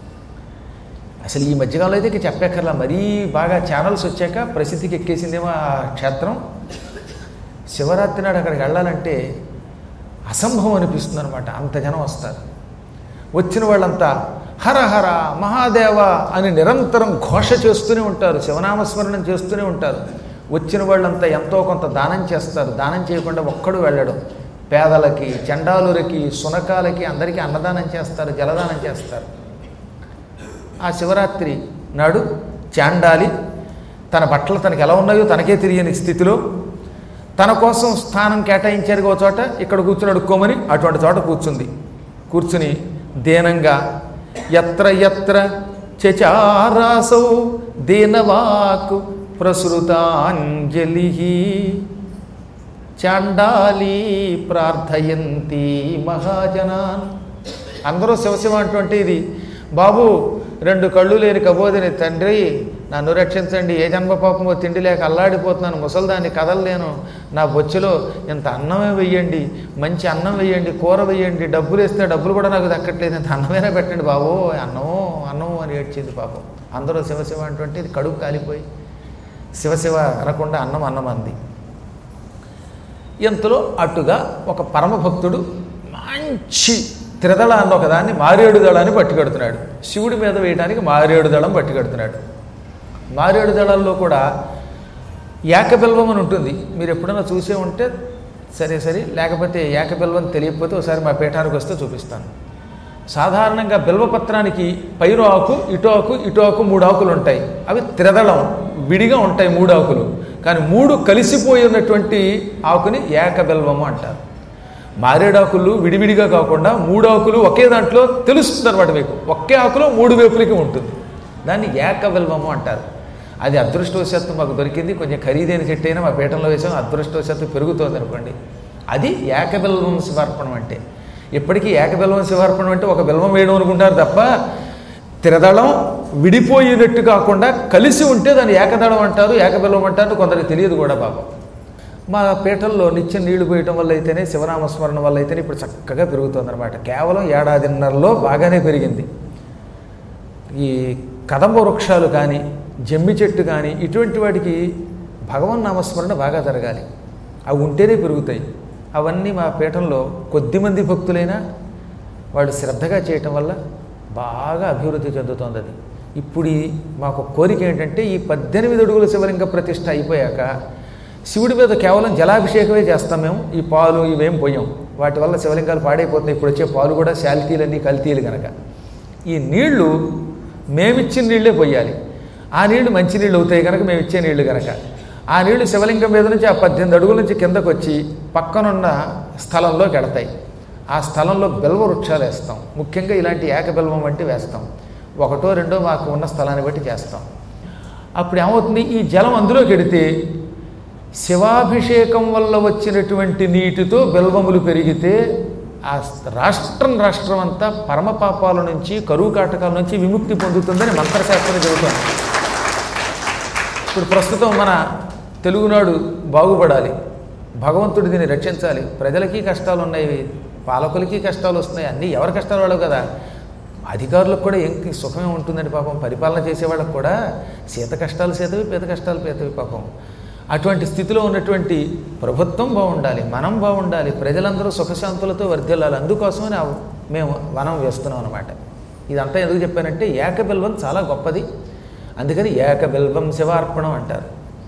అసలు ఈ మధ్యకాలంలో అయితే ఇక చెప్పక్కర్లా మరీ బాగా ఛానల్స్ వచ్చాక ప్రసిద్ధికి ఎక్కేసిందేమో ఆ క్షేత్రం శివరాత్రి నాడు అక్కడికి వెళ్ళాలంటే అసంభవం అనిపిస్తుంది అనమాట అంత జనం వస్తారు వచ్చిన వాళ్ళంతా హర హర మహాదేవ అని నిరంతరం ఘోష చేస్తూనే ఉంటారు శివనామస్మరణం చేస్తూనే ఉంటారు వచ్చిన వాళ్ళంతా ఎంతో కొంత దానం చేస్తారు దానం చేయకుండా ఒక్కడు వెళ్ళడం పేదలకి చండాలులకి సునకాలకి అందరికీ అన్నదానం చేస్తారు జలదానం చేస్తారు ఆ శివరాత్రి నాడు చాండాలి తన బట్టలు తనకి ఎలా ఉన్నాయో తనకే తెలియని స్థితిలో తన కోసం స్థానం కేటాయించారు ఒక చోట ఇక్కడ కూర్చుని అడుక్కోమని అటువంటి చోట కూర్చుంది కూర్చుని దీనంగా ఎత్ర ఎత్ర చచారాసౌ దీనవాక్ ప్రసృతాంజలి చాండాలి ప్రార్థయంతి మహాజనాన్ అందరూ శివశివ అంటుంటే ఇది బాబు రెండు కళ్ళు లేని కబోదిని తండ్రి నన్ను రక్షించండి ఏ జన్మ పాపమో తిండి లేక అల్లాడిపోతున్నాను ముసల్దాన్ని కదలలేను నా బొచ్చులో ఇంత అన్నమే వెయ్యండి మంచి అన్నం వెయ్యండి కూర వెయ్యండి డబ్బులు ఇస్తే డబ్బులు కూడా నాకు దక్కట్లేదు ఇంత అన్నమైనా పెట్టండి బాబు అన్నమో అన్నమో అని ఏడ్చింది పాపం అందరూ శివశివ అంటుంటే ఇది కడుపు కాలిపోయి శివశివ అనకుండా అన్నం అన్నం అంది ఇంతలో అటుగా ఒక పరమభక్తుడు మంచి త్రిదళాన్ని ఒకదాన్ని మారేడు దళాన్ని పట్టుకెడుతున్నాడు శివుడి మీద వేయడానికి మారేడు దళం పట్టుకెడుతున్నాడు మారేడు దళాల్లో కూడా ఏకబిల్వం అని ఉంటుంది మీరు ఎప్పుడైనా చూసే ఉంటే సరే సరే లేకపోతే ఏకబిల్వం తెలియకపోతే ఒకసారి మా పీఠానికి వస్తే చూపిస్తాను సాధారణంగా బిల్వపత్రానికి పైరు ఆకు ఇటు ఆకు ఇటు ఆకు మూడు ఆకులు ఉంటాయి అవి త్రిదళం విడిగా ఉంటాయి మూడు ఆకులు కానీ మూడు కలిసిపోయి ఉన్నటువంటి ఆకుని ఏకబిల్వము అంటారు మారేడాకులు విడివిడిగా కాకుండా మూడు ఆకులు ఒకే దాంట్లో తెలుస్తుంది అనమాట మీకు ఒకే ఆకులో మూడు వైపులకి ఉంటుంది దాన్ని ఏకబిల్వము అంటారు అది అదృష్టవశాత్తు మాకు దొరికింది కొంచెం ఖరీదైన చెట్టు అయినా మా పీఠంలో వేసాం అదృష్టవశాత్తు పెరుగుతోంది అనుకోండి అది ఏకబిల్వం శివార్పణం అంటే ఇప్పటికీ ఏకబిల్వం శివార్పణం అంటే ఒక బిల్వం వేయడం అనుకుంటారు తప్ప త్రిదళం విడిపోయినట్టు కాకుండా కలిసి ఉంటే దాన్ని ఏకదళం అంటారు ఏకబిల్వం అంటారు కొందరికి తెలియదు కూడా పాపం మా పీఠంలో నిత్యం నీళ్లు పోయటం వల్ల అయితేనే శివనామస్మరణ వల్ల అయితేనే ఇప్పుడు చక్కగా పెరుగుతుందన్నమాట కేవలం ఏడాదిన్నరలో బాగానే పెరిగింది ఈ కదంబ వృక్షాలు కానీ జమ్మి చెట్టు కానీ ఇటువంటి వాటికి భగవన్ నామస్మరణ బాగా జరగాలి అవి ఉంటేనే పెరుగుతాయి అవన్నీ మా పీఠంలో కొద్దిమంది భక్తులైనా వాళ్ళు శ్రద్ధగా చేయటం వల్ల బాగా అభివృద్ధి చెందుతోంది అది ఇప్పుడు ఈ మాకు కోరిక ఏంటంటే ఈ పద్దెనిమిది అడుగుల శివలింగ ప్రతిష్ట అయిపోయాక శివుడి మీద కేవలం జలాభిషేకమే చేస్తాం మేము ఈ పాలు ఇవేం పోయాం వాటి వల్ల శివలింగాలు పాడైపోతున్నాయి ఇప్పుడు వచ్చే పాలు కూడా శాలితీలన్నీ కల్తీలు కనుక ఈ నీళ్లు మేమిచ్చిన నీళ్ళే పోయాలి ఆ నీళ్లు మంచి నీళ్ళు అవుతాయి కనుక మేము ఇచ్చే నీళ్లు కనుక ఆ నీళ్లు శివలింగం మీద నుంచి ఆ పద్దెనిమిది అడుగుల నుంచి కిందకు వచ్చి పక్కనున్న స్థలంలోకి ఎడతాయి ఆ స్థలంలో బెల్వ వృక్షాలు వేస్తాం ముఖ్యంగా ఇలాంటి ఏకబెల్వం వంటి వేస్తాం ఒకటో రెండో మాకు ఉన్న స్థలాన్ని బట్టి చేస్తాం అప్పుడు ఏమవుతుంది ఈ జలం అందులోకి ఎడితే శివాభిషేకం వల్ల వచ్చినటువంటి నీటితో బెల్వములు పెరిగితే ఆ రాష్ట్రం రాష్ట్రం అంతా పరమ పాపాల నుంచి కరువు కాటకాల నుంచి విముక్తి పొందుతుందని మంత్రశాస్త్రం చెబుతోంది ఇప్పుడు ప్రస్తుతం మన తెలుగునాడు బాగుపడాలి భగవంతుడు దీన్ని రక్షించాలి ప్రజలకి కష్టాలు ఉన్నాయి పాలకులకి కష్టాలు వస్తున్నాయి అన్నీ ఎవరి కష్టాలు వాళ్ళవు కదా అధికారులకు కూడా ఏం సుఖమే ఉంటుందండి పాపం పరిపాలన చేసేవాళ్ళకి కూడా సీత కష్టాలు సీతవి పేద కష్టాలు పేదవి పాపం అటువంటి స్థితిలో ఉన్నటువంటి ప్రభుత్వం బాగుండాలి మనం బాగుండాలి ప్రజలందరూ సుఖశాంతులతో వర్ధిల్లాలి అందుకోసమని ఆ మేము వనం వేస్తున్నాం అనమాట ఇదంతా ఎందుకు చెప్పానంటే ఏకబిల్వం చాలా గొప్పది అందుకని ఏకబిల్వం శివార్పణం అంటారు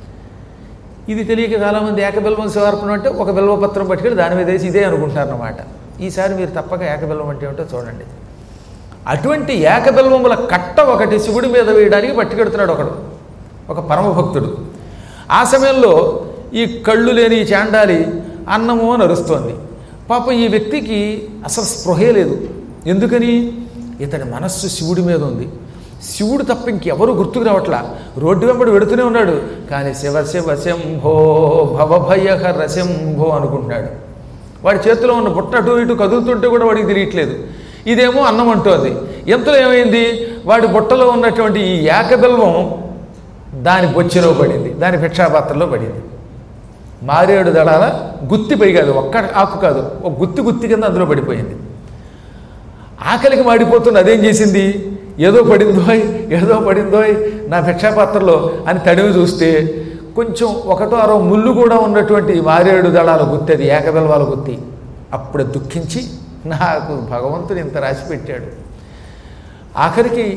ఇది తెలియక చాలామంది ఏకబిల్వం శివార్పణం అంటే ఒక బిల్వపత్రం పట్టుకెళ్ళి దాని మీద వేసి ఇదే అనుకుంటారన్నమాట ఈసారి మీరు తప్పక ఏకబిల్వం అంటే ఏమిటో చూడండి అటువంటి ఏకబిల్వముల కట్ట ఒకటి శివుడి మీద వేయడానికి పట్టుకెడుతున్నాడు ఒకడు ఒక పరమభక్తుడు ఆ సమయంలో ఈ కళ్ళు లేని ఈ చాండాలి అన్నము అని అరుస్తోంది పాపం ఈ వ్యక్తికి అసలు స్పృహే లేదు ఎందుకని ఇతడి మనస్సు శివుడి మీద ఉంది శివుడు తప్ప ఇంకెవరు గుర్తుకు రావట్లా రోడ్డు వెంబడి వెడుతూనే ఉన్నాడు కానీ శివ శివ శంభో భవభయహర శంభో అనుకుంటున్నాడు వాడి చేతిలో ఉన్న బుట్ట అటు ఇటు కదులుతుంటే కూడా వాడికి తెలియట్లేదు ఇదేమో అన్నం అంటోంది ఎంతలో ఏమైంది వాడి బుట్టలో ఉన్నటువంటి ఈ ఏకబిల్వం దాని బొచ్చెలో పడింది దాని భిక్షాపాత్రలో పడింది మారేడు దళాల గుత్తి పై కాదు ఒక్క ఆకు కాదు ఒక గుత్తి గుత్తి కింద అందులో పడిపోయింది ఆకలికి మాడిపోతుంది అదేం చేసింది ఏదో పడిందోయ్ ఏదో పడిందోయ్ నా భిక్షాపాత్రలో అని తడివి చూస్తే కొంచెం ఒకటో అరో ముళ్ళు కూడా ఉన్నటువంటి మారేడు దళాల గుత్తి అది ఏకబెల్వాల గుత్తి అప్పుడు దుఃఖించి నాకు భగవంతుడు ఇంత రాసి పెట్టాడు ఆఖరికి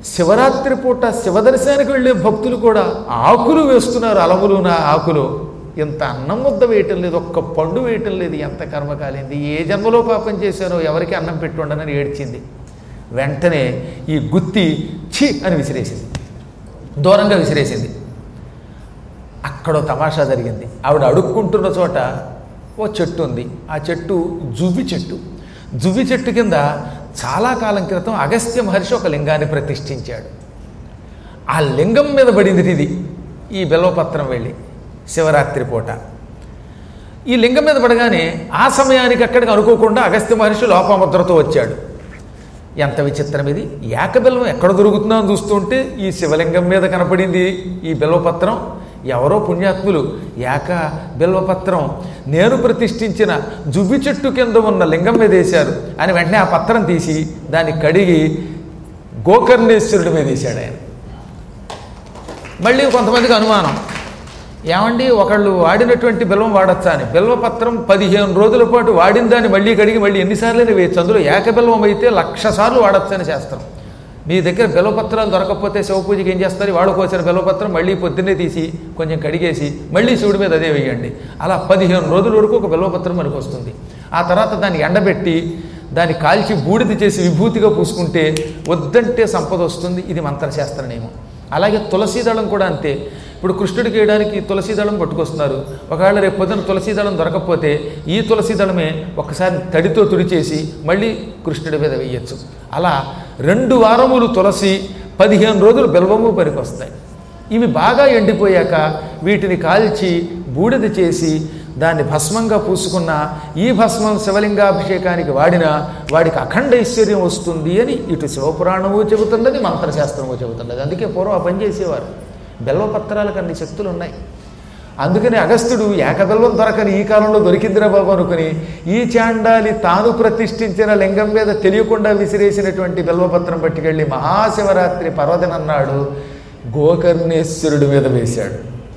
శివరాత్రి పూట శివదర్శనానికి వెళ్ళే భక్తులు కూడా ఆకులు వేస్తున్నారు అలములు నా ఆకులు ఇంత అన్నం ముద్ద వేయటం లేదు ఒక్క పండు వేయటం లేదు ఎంత కర్మ కాలింది ఏ జన్మలో పాపం చేశానో ఎవరికి అన్నం పెట్టుండనని ఏడ్చింది వెంటనే ఈ గుత్తి ఛీ అని విసిరేసింది దూరంగా విసిరేసింది అక్కడ ఓ తమాషా జరిగింది ఆవిడ అడుక్కుంటున్న చోట ఓ చెట్టు ఉంది ఆ చెట్టు జువ్వి చెట్టు జువ్వి చెట్టు కింద చాలా కాలం క్రితం అగస్త్య మహర్షి ఒక లింగాన్ని ప్రతిష్ఠించాడు ఆ లింగం మీద పడింది ఇది ఈ బెల్వపత్రం వెళ్ళి శివరాత్రి పూట ఈ లింగం మీద పడగానే ఆ సమయానికి అక్కడికి అనుకోకుండా అగస్త్య మహర్షి లోపముద్రతో వచ్చాడు ఎంత విచిత్రం ఇది ఏకబెల్వం ఎక్కడ దొరుకుతుందో అని చూస్తుంటే ఈ శివలింగం మీద కనపడింది ఈ బిల్వపత్రం ఎవరో పుణ్యాత్ములు ఏక బిల్వపత్రం నేను ప్రతిష్ఠించిన జువ్వి చెట్టు కింద ఉన్న లింగం మీద వేశారు అని వెంటనే ఆ పత్రం తీసి దాన్ని కడిగి గోకర్ణేశ్వరుడి మీద వేశాడు ఆయన మళ్ళీ కొంతమందికి అనుమానం ఏమండి ఒకళ్ళు వాడినటువంటి బెల్లం వాడచ్చా అని బెల్వపత్రం పదిహేను రోజుల పాటు వాడిన దాన్ని మళ్ళీ కడిగి మళ్ళీ ఎన్నిసార్లు వేయచ్చు అందులో ఏక బెల్వం అయితే లక్ష సార్లు వాడచ్చని చేస్తాం మీ దగ్గర బెల్వపత్రాలు దొరకకపోతే శివపూజకి ఏం చేస్తారు వాడుకోసిన బెల్వపత్రం మళ్ళీ పొద్దున్నే తీసి కొంచెం కడిగేసి మళ్ళీ శివుడి మీద అదే వేయండి అలా పదిహేను రోజుల వరకు ఒక బెల్వపత్రం మనకు వస్తుంది ఆ తర్వాత దాన్ని ఎండబెట్టి దాన్ని కాల్చి బూడిద చేసి విభూతిగా పూసుకుంటే వద్దంటే సంపద వస్తుంది ఇది మంత్రశాస్త్ర నియమం అలాగే తులసీదళం కూడా అంతే ఇప్పుడు కృష్ణుడికి వేయడానికి తులసీదళం పట్టుకొస్తున్నారు ఒకవేళ రేపు పొద్దున తులసీదళం దొరకకపోతే ఈ తులసీదళమే ఒకసారి తడితో తుడిచేసి మళ్ళీ కృష్ణుడి మీద వేయచ్చు అలా రెండు వారములు తులసి పదిహేను రోజులు బెల్వము పనికొస్తాయి ఇవి బాగా ఎండిపోయాక వీటిని కాల్చి బూడిద చేసి దాన్ని భస్మంగా పూసుకున్న ఈ భస్మం శివలింగాభిషేకానికి వాడినా వాడికి అఖండ ఐశ్వర్యం వస్తుంది అని ఇటు శివపురాణము చెబుతున్నది మంత్రశాస్త్రము చెబుతున్నది అందుకే పూర్వం ఆ పని చేసేవారు బెల్వపత్రాలకు అన్ని శక్తులు ఉన్నాయి అందుకని అగస్త్యుడు ఏకబెల్వం దొరకని ఈ కాలంలో దొరికిందిరా బాబు అనుకుని ఈ చాండాలి తాను ప్రతిష్ఠించిన లింగం మీద తెలియకుండా విసిరేసినటువంటి బెల్వపత్రం పట్టుకెళ్ళి మహాశివరాత్రి పర్వదినన్నాడు గోకర్ణేశ్వరుడి మీద వేశాడు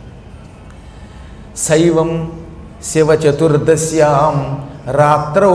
శైవం శివ చతుర్దశ్యాం రాత్రౌ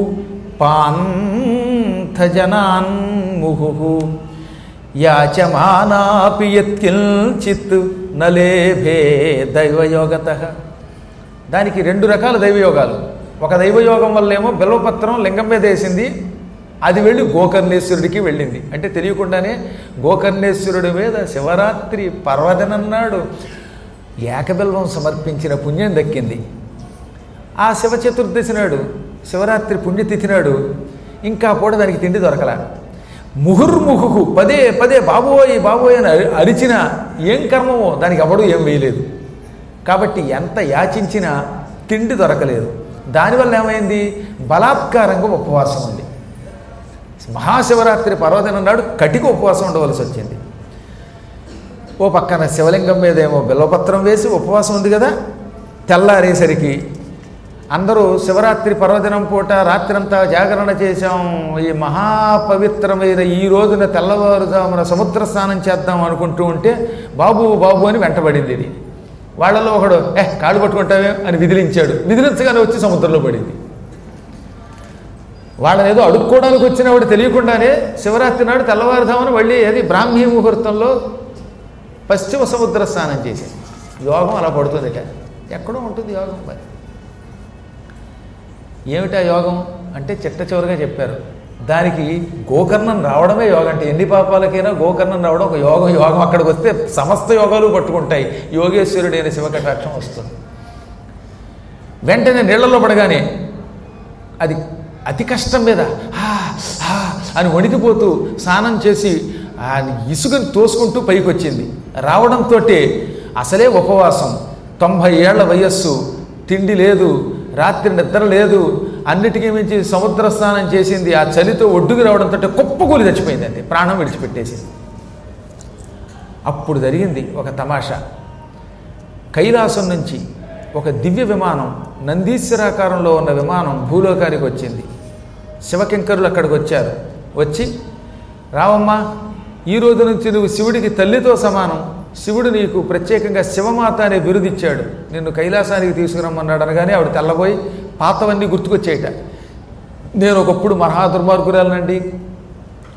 పాంథజనాన్ ముహు యాచమానాపి యత్కించిత్ నలేభే దైవయోగత దానికి రెండు రకాల దైవయోగాలు ఒక దైవయోగం వల్లేమో బిల్వపత్రం లింగం మీద వేసింది అది వెళ్ళి గోకర్ణేశ్వరుడికి వెళ్ళింది అంటే తెలియకుండానే గోకర్ణేశ్వరుడి మీద శివరాత్రి పర్వదనన్నాడు ఏకబిల్వం సమర్పించిన పుణ్యం దక్కింది ఆ శివ చతుర్దశి నాడు శివరాత్రి పుణ్యతిథి నాడు ఇంకా కూడా దానికి తిండి దొరకల ముహుర్ముహు పదే పదే బాబోయ్ బాబోయ్ అని అరి- అరిచినా ఏం కర్మమో దానికి ఎవడు ఏం వేయలేదు కాబట్టి ఎంత యాచించినా తిండి దొరకలేదు దానివల్ల ఏమైంది బలాత్కారంగా ఉపవాసం ఉంది మహాశివరాత్రి పర్వదినం నాడు కటిక ఉపవాసం ఉండవలసి వచ్చింది ఓ పక్కన శివలింగం మీద ఏమో బిల్వపత్రం వేసి ఉపవాసం ఉంది కదా తెల్లారేసరికి అందరూ శివరాత్రి పర్వదినం పూట రాత్రంతా జాగరణ చేశాం ఈ మహాపవిత్రమైన ఈ రోజున తెల్లవారుజామున సముద్ర స్నానం చేద్దాం అనుకుంటూ ఉంటే బాబు బాబు అని వెంటబడింది ఇది వాళ్ళలో ఒకడు ఏ కాళ్ళు పట్టుకుంటావే అని విదిలించాడు విదిలించగానే వచ్చి సముద్రంలో పడింది వాళ్ళని ఏదో అడుక్కోవడానికి వచ్చిన వాడు తెలియకుండానే శివరాత్రి నాడు తెల్లవారుజామున మళ్ళీ ఏది బ్రాహ్మీ ముహూర్తంలో పశ్చిమ సముద్ర స్నానం చేసింది యోగం అలా పడుతుంది ఇక ఎక్కడో ఉంటుంది యోగం మరి ఏమిటా యోగం అంటే చిట్ట చివరిగా చెప్పారు దానికి గోకర్ణం రావడమే యోగం అంటే ఎన్ని పాపాలకైనా గోకర్ణం రావడం ఒక యోగం యోగం అక్కడికి వస్తే సమస్త యోగాలు పట్టుకుంటాయి యోగేశ్వరుడైన శివకటాక్షం వస్తుంది వెంటనే నీళ్లలో పడగానే అది అతి కష్టం మీద "హా, హా" అని వణికిపోతూ స్నానం చేసి ఆ ఇసుకని తోసుకుంటూ పైకి వచ్చింది రావడంతో అసలే ఉపవాసం తొంభై ఏళ్ల వయస్సు తిండి లేదు రాత్రి నిద్ర లేదు అన్నిటికీ మించి సముద్ర స్నానం చేసింది ఆ చలితో ఒడ్డుకు రావడంతో కుప్పకూలి చచ్చిపోయింది అంతే ప్రాణం విడిచిపెట్టేసింది అప్పుడు జరిగింది ఒక తమాషా కైలాసం నుంచి ఒక దివ్య విమానం నందీశ్వరాకారంలో ఉన్న విమానం భూలోకానికి వచ్చింది శివకింకరులు అక్కడికి వచ్చారు వచ్చి రావమ్మా ఈ రోజు నుంచి నువ్వు శివుడికి తల్లితో సమానం శివుడు నీకు ప్రత్యేకంగా శివమాత అనే బిరుదిచ్చాడు నిన్ను కైలాసానికి తీసుకురమ్మన్నాడు అనగానే ఆవిడ తెల్లబోయి పాతవన్నీ గుర్తుకొచ్చేయట నేను ఒకప్పుడు మహా దుర్మార్గురాలనండి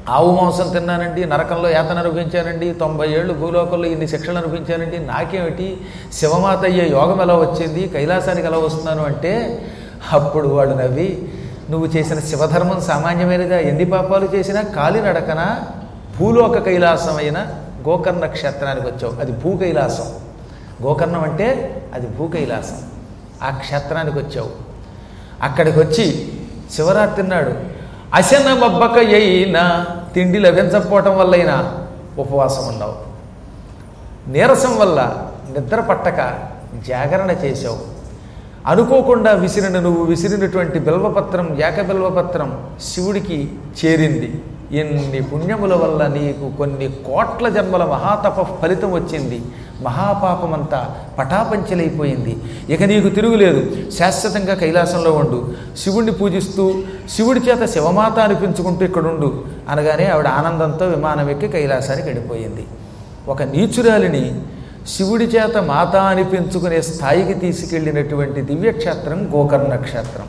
ఆవు మాంసం తిన్నానండి నరకంలో యాతన అనుభవించానండి తొంభై ఏళ్ళు భూలోకంలో ఇన్ని శిక్షలు అనుభవించానండి నాకేమిటి శివమాత అయ్యే యోగం ఎలా వచ్చింది కైలాసానికి ఎలా వస్తున్నాను అంటే అప్పుడు వాడు నవ్వి నువ్వు చేసిన శివధర్మం సామాన్యమైనదా ఎన్ని పాపాలు చేసినా కాలినడకన భూలోక కైలాసమైన గోకర్ణ క్షేత్రానికి వచ్చావు అది భూ కైలాసం గోకర్ణం అంటే అది భూ కైలాసం ఆ క్షేత్రానికి వచ్చావు అక్కడికి వచ్చి శివరాత్రి నాడు అశన మబ్బక అయినా తిండి లభించకపోవటం వల్లైనా ఉపవాసం ఉన్నావు నీరసం వల్ల నిద్ర పట్టక జాగరణ చేశావు అనుకోకుండా విసిరిన నువ్వు విసిరినటువంటి బిల్వపత్రం ఏకబిల్వపత్రం శివుడికి చేరింది ఎన్ని పుణ్యముల వల్ల నీకు కొన్ని కోట్ల జన్మల మహాతప ఫలితం వచ్చింది మహాపాపమంతా పటాపంచలైపోయింది ఇక నీకు తిరుగులేదు శాశ్వతంగా కైలాసంలో ఉండు శివుణ్ణి పూజిస్తూ శివుడి చేత శివమాత అనిపించుకుంటూ ఇక్కడ ఉండు అనగానే ఆవిడ ఆనందంతో విమానం ఎక్కి కైలాసానికి వెళ్ళిపోయింది ఒక నీచురాలిని శివుడి చేత మాత అనిపించుకునే స్థాయికి తీసుకెళ్ళినటువంటి దివ్యక్షేత్రం గోకర్ణ క్షేత్రం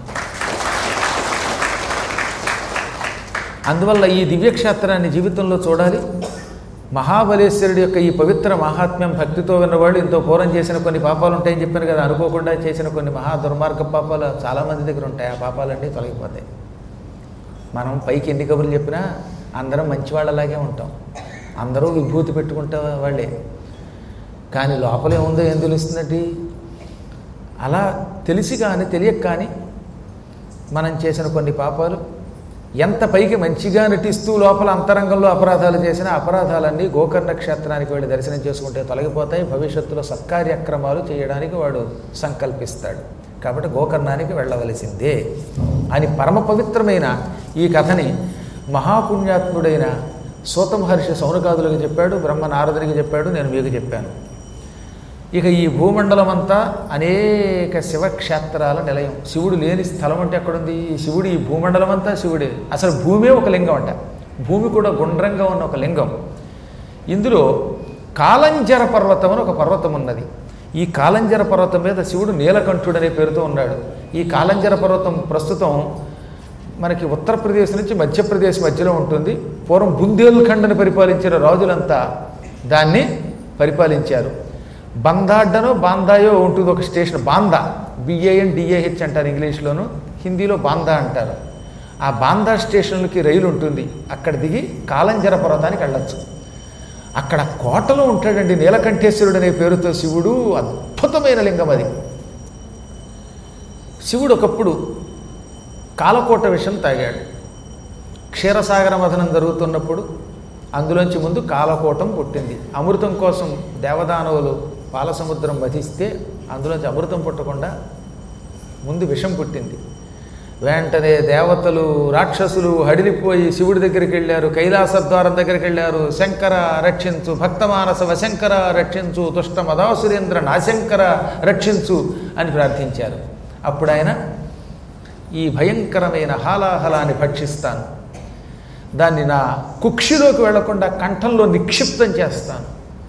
అందువల్ల ఈ దివ్యక్షేత్రాన్ని జీవితంలో చూడాలి మహాబలేశ్వరుడి యొక్క ఈ పవిత్ర మహాత్మ్యం భక్తితో విన్నవాళ్ళు ఇంతో పూర్వం చేసిన కొన్ని పాపాలు ఉంటాయని చెప్పాను కదా అనుకోకుండా చేసిన కొన్ని మహా దుర్మార్గ పాపాలు చాలామంది దగ్గర ఉంటాయి ఆ పాపాలన్నీ తొలగిపోతాయి మనం పైకి ఎన్ని కబుర్లు చెప్పినా అందరం మంచివాళ్ళలాగే ఉంటాం అందరూ విభూతి పెట్టుకుంటే వాళ్ళే కానీ లోపల ఏముందో ఏం తెలుస్తుందండి అలా తెలిసి కానీ తెలియక కానీ మనం చేసిన కొన్ని పాపాలు ఎంత పైకి మంచిగా నటిస్తూ లోపల అంతరంగంలో అపరాధాలు చేసిన అపరాధాలన్నీ గోకర్ణ క్షేత్రానికి వెళ్ళి దర్శనం చేసుకుంటే తొలగిపోతాయి భవిష్యత్తులో సత్కార్యక్రమాలు చేయడానికి వాడు సంకల్పిస్తాడు కాబట్టి గోకర్ణానికి వెళ్ళవలసిందే అని పరమ పవిత్రమైన ఈ కథని మహాపుణ్యాత్ముడైన సూత మహర్షి సౌనకాదులకు చెప్పాడు బ్రహ్మ నారదునికి చెప్పాడు నేను మీకు చెప్పాను ఇక ఈ భూమండలం అంతా అనేక శివక్షేత్రాల నిలయం శివుడు లేని స్థలం అంటే ఎక్కడుంది ఈ శివుడు ఈ భూమండలం అంతా శివుడే అసలు భూమే ఒక లింగం అంట భూమి కూడా గుండ్రంగా ఉన్న ఒక లింగం ఇందులో కాలంజర పర్వతం అని ఒక పర్వతం ఉన్నది ఈ కాలంజర పర్వతం మీద శివుడు నీలకంఠుడు అనే పేరుతో ఉన్నాడు ఈ కాలంజర పర్వతం ప్రస్తుతం మనకి ఉత్తరప్రదేశ్ నుంచి మధ్యప్రదేశ్ మధ్యలో ఉంటుంది పూర్వం బుందేల్ఖండ్ని పరిపాలించిన రాజులంతా దాన్ని పరిపాలించారు బందాడ్డనో బాందాయో ఉంటుంది ఒక స్టేషన్ బాందా బిఏఎన్ డిఏహెచ్ అంటారు ఇంగ్లీష్లోను హిందీలో బాందా అంటారు ఆ బాందా స్టేషన్లకి రైలు ఉంటుంది అక్కడ దిగి కాలంజర పర్వతానికి వెళ్ళొచ్చు అక్కడ కోటలో ఉంటాడండి నీలకంఠేశ్వరుడు అనే పేరుతో శివుడు అద్భుతమైన లింగం అది శివుడు ఒకప్పుడు కాలకోట విషం తాగాడు క్షీరసాగర మథనం జరుగుతున్నప్పుడు అందులోంచి ముందు కాలకోటం పుట్టింది అమృతం కోసం దేవదానవులు పాలసముద్రం వధిస్తే అందులోంచి అమృతం పుట్టకుండా ముందు విషం పుట్టింది వెంటనే దేవతలు రాక్షసులు హడిలిపోయి శివుడి దగ్గరికి వెళ్ళారు కైలాస ద్వారం దగ్గరికి వెళ్ళారు శంకర రక్షించు భక్తమానస వశంకర రక్షించు తుష్ట మదాసురేంద్ర నాశంకర రక్షించు అని ప్రార్థించారు అప్పుడు ఆయన ఈ భయంకరమైన హాలాహలాన్ని భక్షిస్తాను దాన్ని నా కుక్షిలోకి వెళ్లకుండా కంఠంలో నిక్షిప్తం చేస్తాను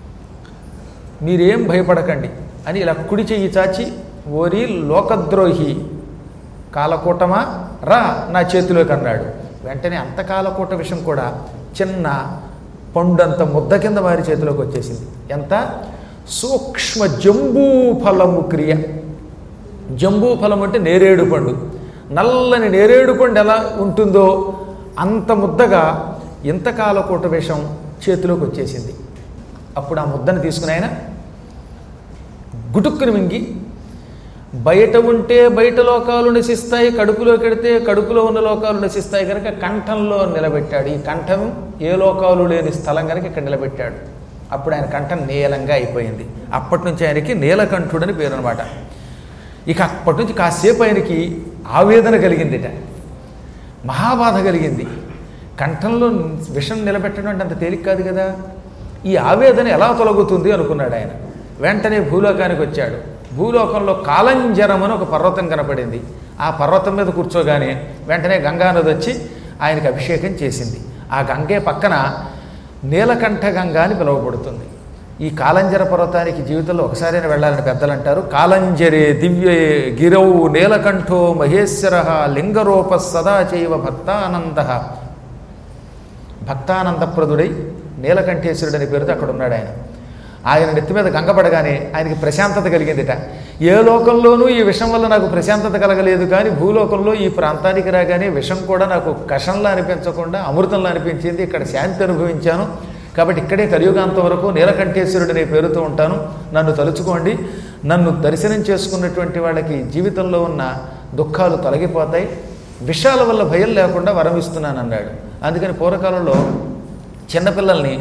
మీరేం భయపడకండి అని ఇలా కుడి చెయ్యి చాచి ఓరి లోకద్రోహి కాలకూటమా రా నా చేతిలోకి అన్నాడు వెంటనే అంత కాలకూట విషయం కూడా చిన్న పండంత ముద్ద కింద వారి చేతిలోకి వచ్చేసింది ఎంత సూక్ష్మ జంబూ ఫలము క్రియ జంబూ ఫలం అంటే నేరేడు పండు నల్లని నేరేడు పండు ఎలా ఉంటుందో అంత ముద్దగా ఇంత కాలకూట విషం చేతిలోకి వచ్చేసింది అప్పుడు ఆ ముద్దను తీసుకుని ఆయన గుటుక్కుని మింగి బయట ఉంటే బయట లోకాలు నశిస్తాయి కడుపులో కెడితే కడుపులో ఉన్న లోకాలు నశిస్తాయి కనుక కంఠంలో నిలబెట్టాడు ఈ కంఠం ఏ లోకాలు లేని స్థలం కనుక ఇక్కడ నిలబెట్టాడు అప్పుడు ఆయన కంఠం నీలంగా అయిపోయింది అప్పటి నుంచి ఆయనకి నీలకంఠుడని పేరు అనమాట ఇక అప్పటి నుంచి కాసేపు ఆయనకి ఆవేదన కలిగిందిట మహాబాధ కలిగింది కంఠంలో విషం నిలబెట్టడం అంటే అంత తేలిక కాదు కదా ఈ ఆవేదన ఎలా తొలగుతుంది అనుకున్నాడు ఆయన వెంటనే భూలోకానికి వచ్చాడు భూలోకంలో కాలంజరం అని ఒక పర్వతం కనపడింది ఆ పర్వతం మీద కూర్చోగానే వెంటనే గంగానది వచ్చి ఆయనకి అభిషేకం చేసింది ఆ గంగే పక్కన నీలకంఠ గంగా అని పిలువబడుతుంది ఈ కాలంజర పర్వతానికి జీవితంలో ఒకసారైనా వెళ్ళాలని పెద్దలు అంటారు కాలంజరే దివ్యే గిరౌ నీలకంఠో మహేశ్వర లింగరూప సదా చైవ భక్తానంద భక్తానందప్రదుడై నీలకంఠేశ్వరుడు అనే పేరుతో అక్కడ ఉన్నాడు ఆయన ఆయన నెత్తి మీద గంగపడగానే ఆయనకి ప్రశాంతత కలిగిందిట ఏ లోకంలోనూ ఈ విషం వల్ల నాకు ప్రశాంతత కలగలేదు కానీ భూలోకంలో ఈ ప్రాంతానికి రాగానే విషం కూడా నాకు కషంలా అనిపించకుండా అమృతంలా అనిపించింది ఇక్కడ శాంతి అనుభవించాను కాబట్టి ఇక్కడే కలియుగాంతం వరకు నీలకంఠేశ్వరుడు అనే పేరుతో ఉంటాను నన్ను తలుచుకోండి నన్ను దర్శనం చేసుకున్నటువంటి వాళ్ళకి జీవితంలో ఉన్న దుఃఖాలు తొలగిపోతాయి విషాల వల్ల భయం లేకుండా వరం ఇస్తున్నాను అన్నాడు అందుకని పూర్వకాలంలో చిన్నపిల్లల్ని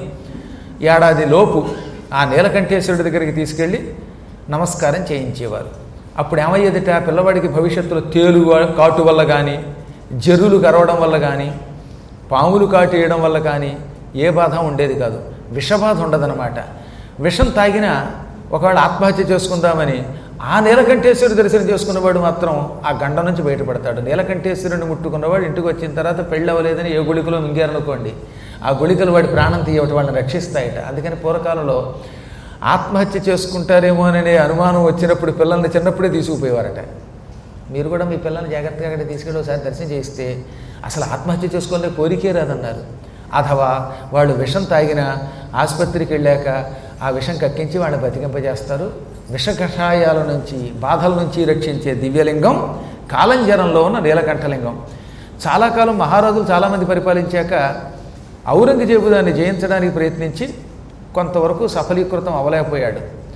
ఏడాది లోపు ఆ నీలకంఠేశ్వరుడి దగ్గరికి తీసుకెళ్ళి నమస్కారం చేయించేవారు అప్పుడు ఏమయ్యేదిట ఆ పిల్లవాడికి భవిష్యత్తులో తేలు కాటు వల్ల కానీ జర్రులు కరవడం వల్ల కానీ పాములు కాటేయడం వల్ల కానీ ఏ బాధ ఉండేది కాదు విషబాధ ఉండదన్నమాట విషం తాగినా ఒకవేళ ఆత్మహత్య చేసుకుందామని ఆ నీలకంఠేశ్వరుడు దర్శనం చేసుకున్నవాడు మాత్రం ఆ గండ నుంచి బయటపడతాడు నీలకంఠేశ్వరుని ముట్టుకున్నవాడు ఇంటికి వచ్చిన తర్వాత పెళ్ళి అవ్వలేదని ఏ గుళికలో మింగారనుకోండి ఆ గుళికలు వాడి ప్రాణం తీయవటి వాళ్ళని రక్షిస్తాయట అందుకని పూర్వకాలంలో ఆత్మహత్య చేసుకుంటారేమో అనే అనుమానం వచ్చినప్పుడు పిల్లల్ని చిన్నప్పుడే తీసుకుపోయేవారట మీరు కూడా మీ పిల్లల్ని జాగ్రత్తగా అక్కడ తీసుకెళ్ళి ఒకసారి దర్శనం చేస్తే అసలు ఆత్మహత్య చేసుకోవాలనే కోరికే రాదన్నారు అథవా వాళ్ళు విషం తాగిన ఆసుపత్రికి వెళ్ళాక ఆ విషం కక్కించి వాళ్ళని బతికింపజేస్తారు విష కషాయాల నుంచి బాధల నుంచి రక్షించే దివ్యలింగం కాలంజరంలో ఉన్న నీలకంఠలింగం చాలా కాలం మహారాజులు చాలామంది పరిపాలించాక ఔరంగజేబు దాన్ని జయించడానికి ప్రయత్నించి కొంతవరకు సఫలీకృతం అవ్వలేకపోయాడు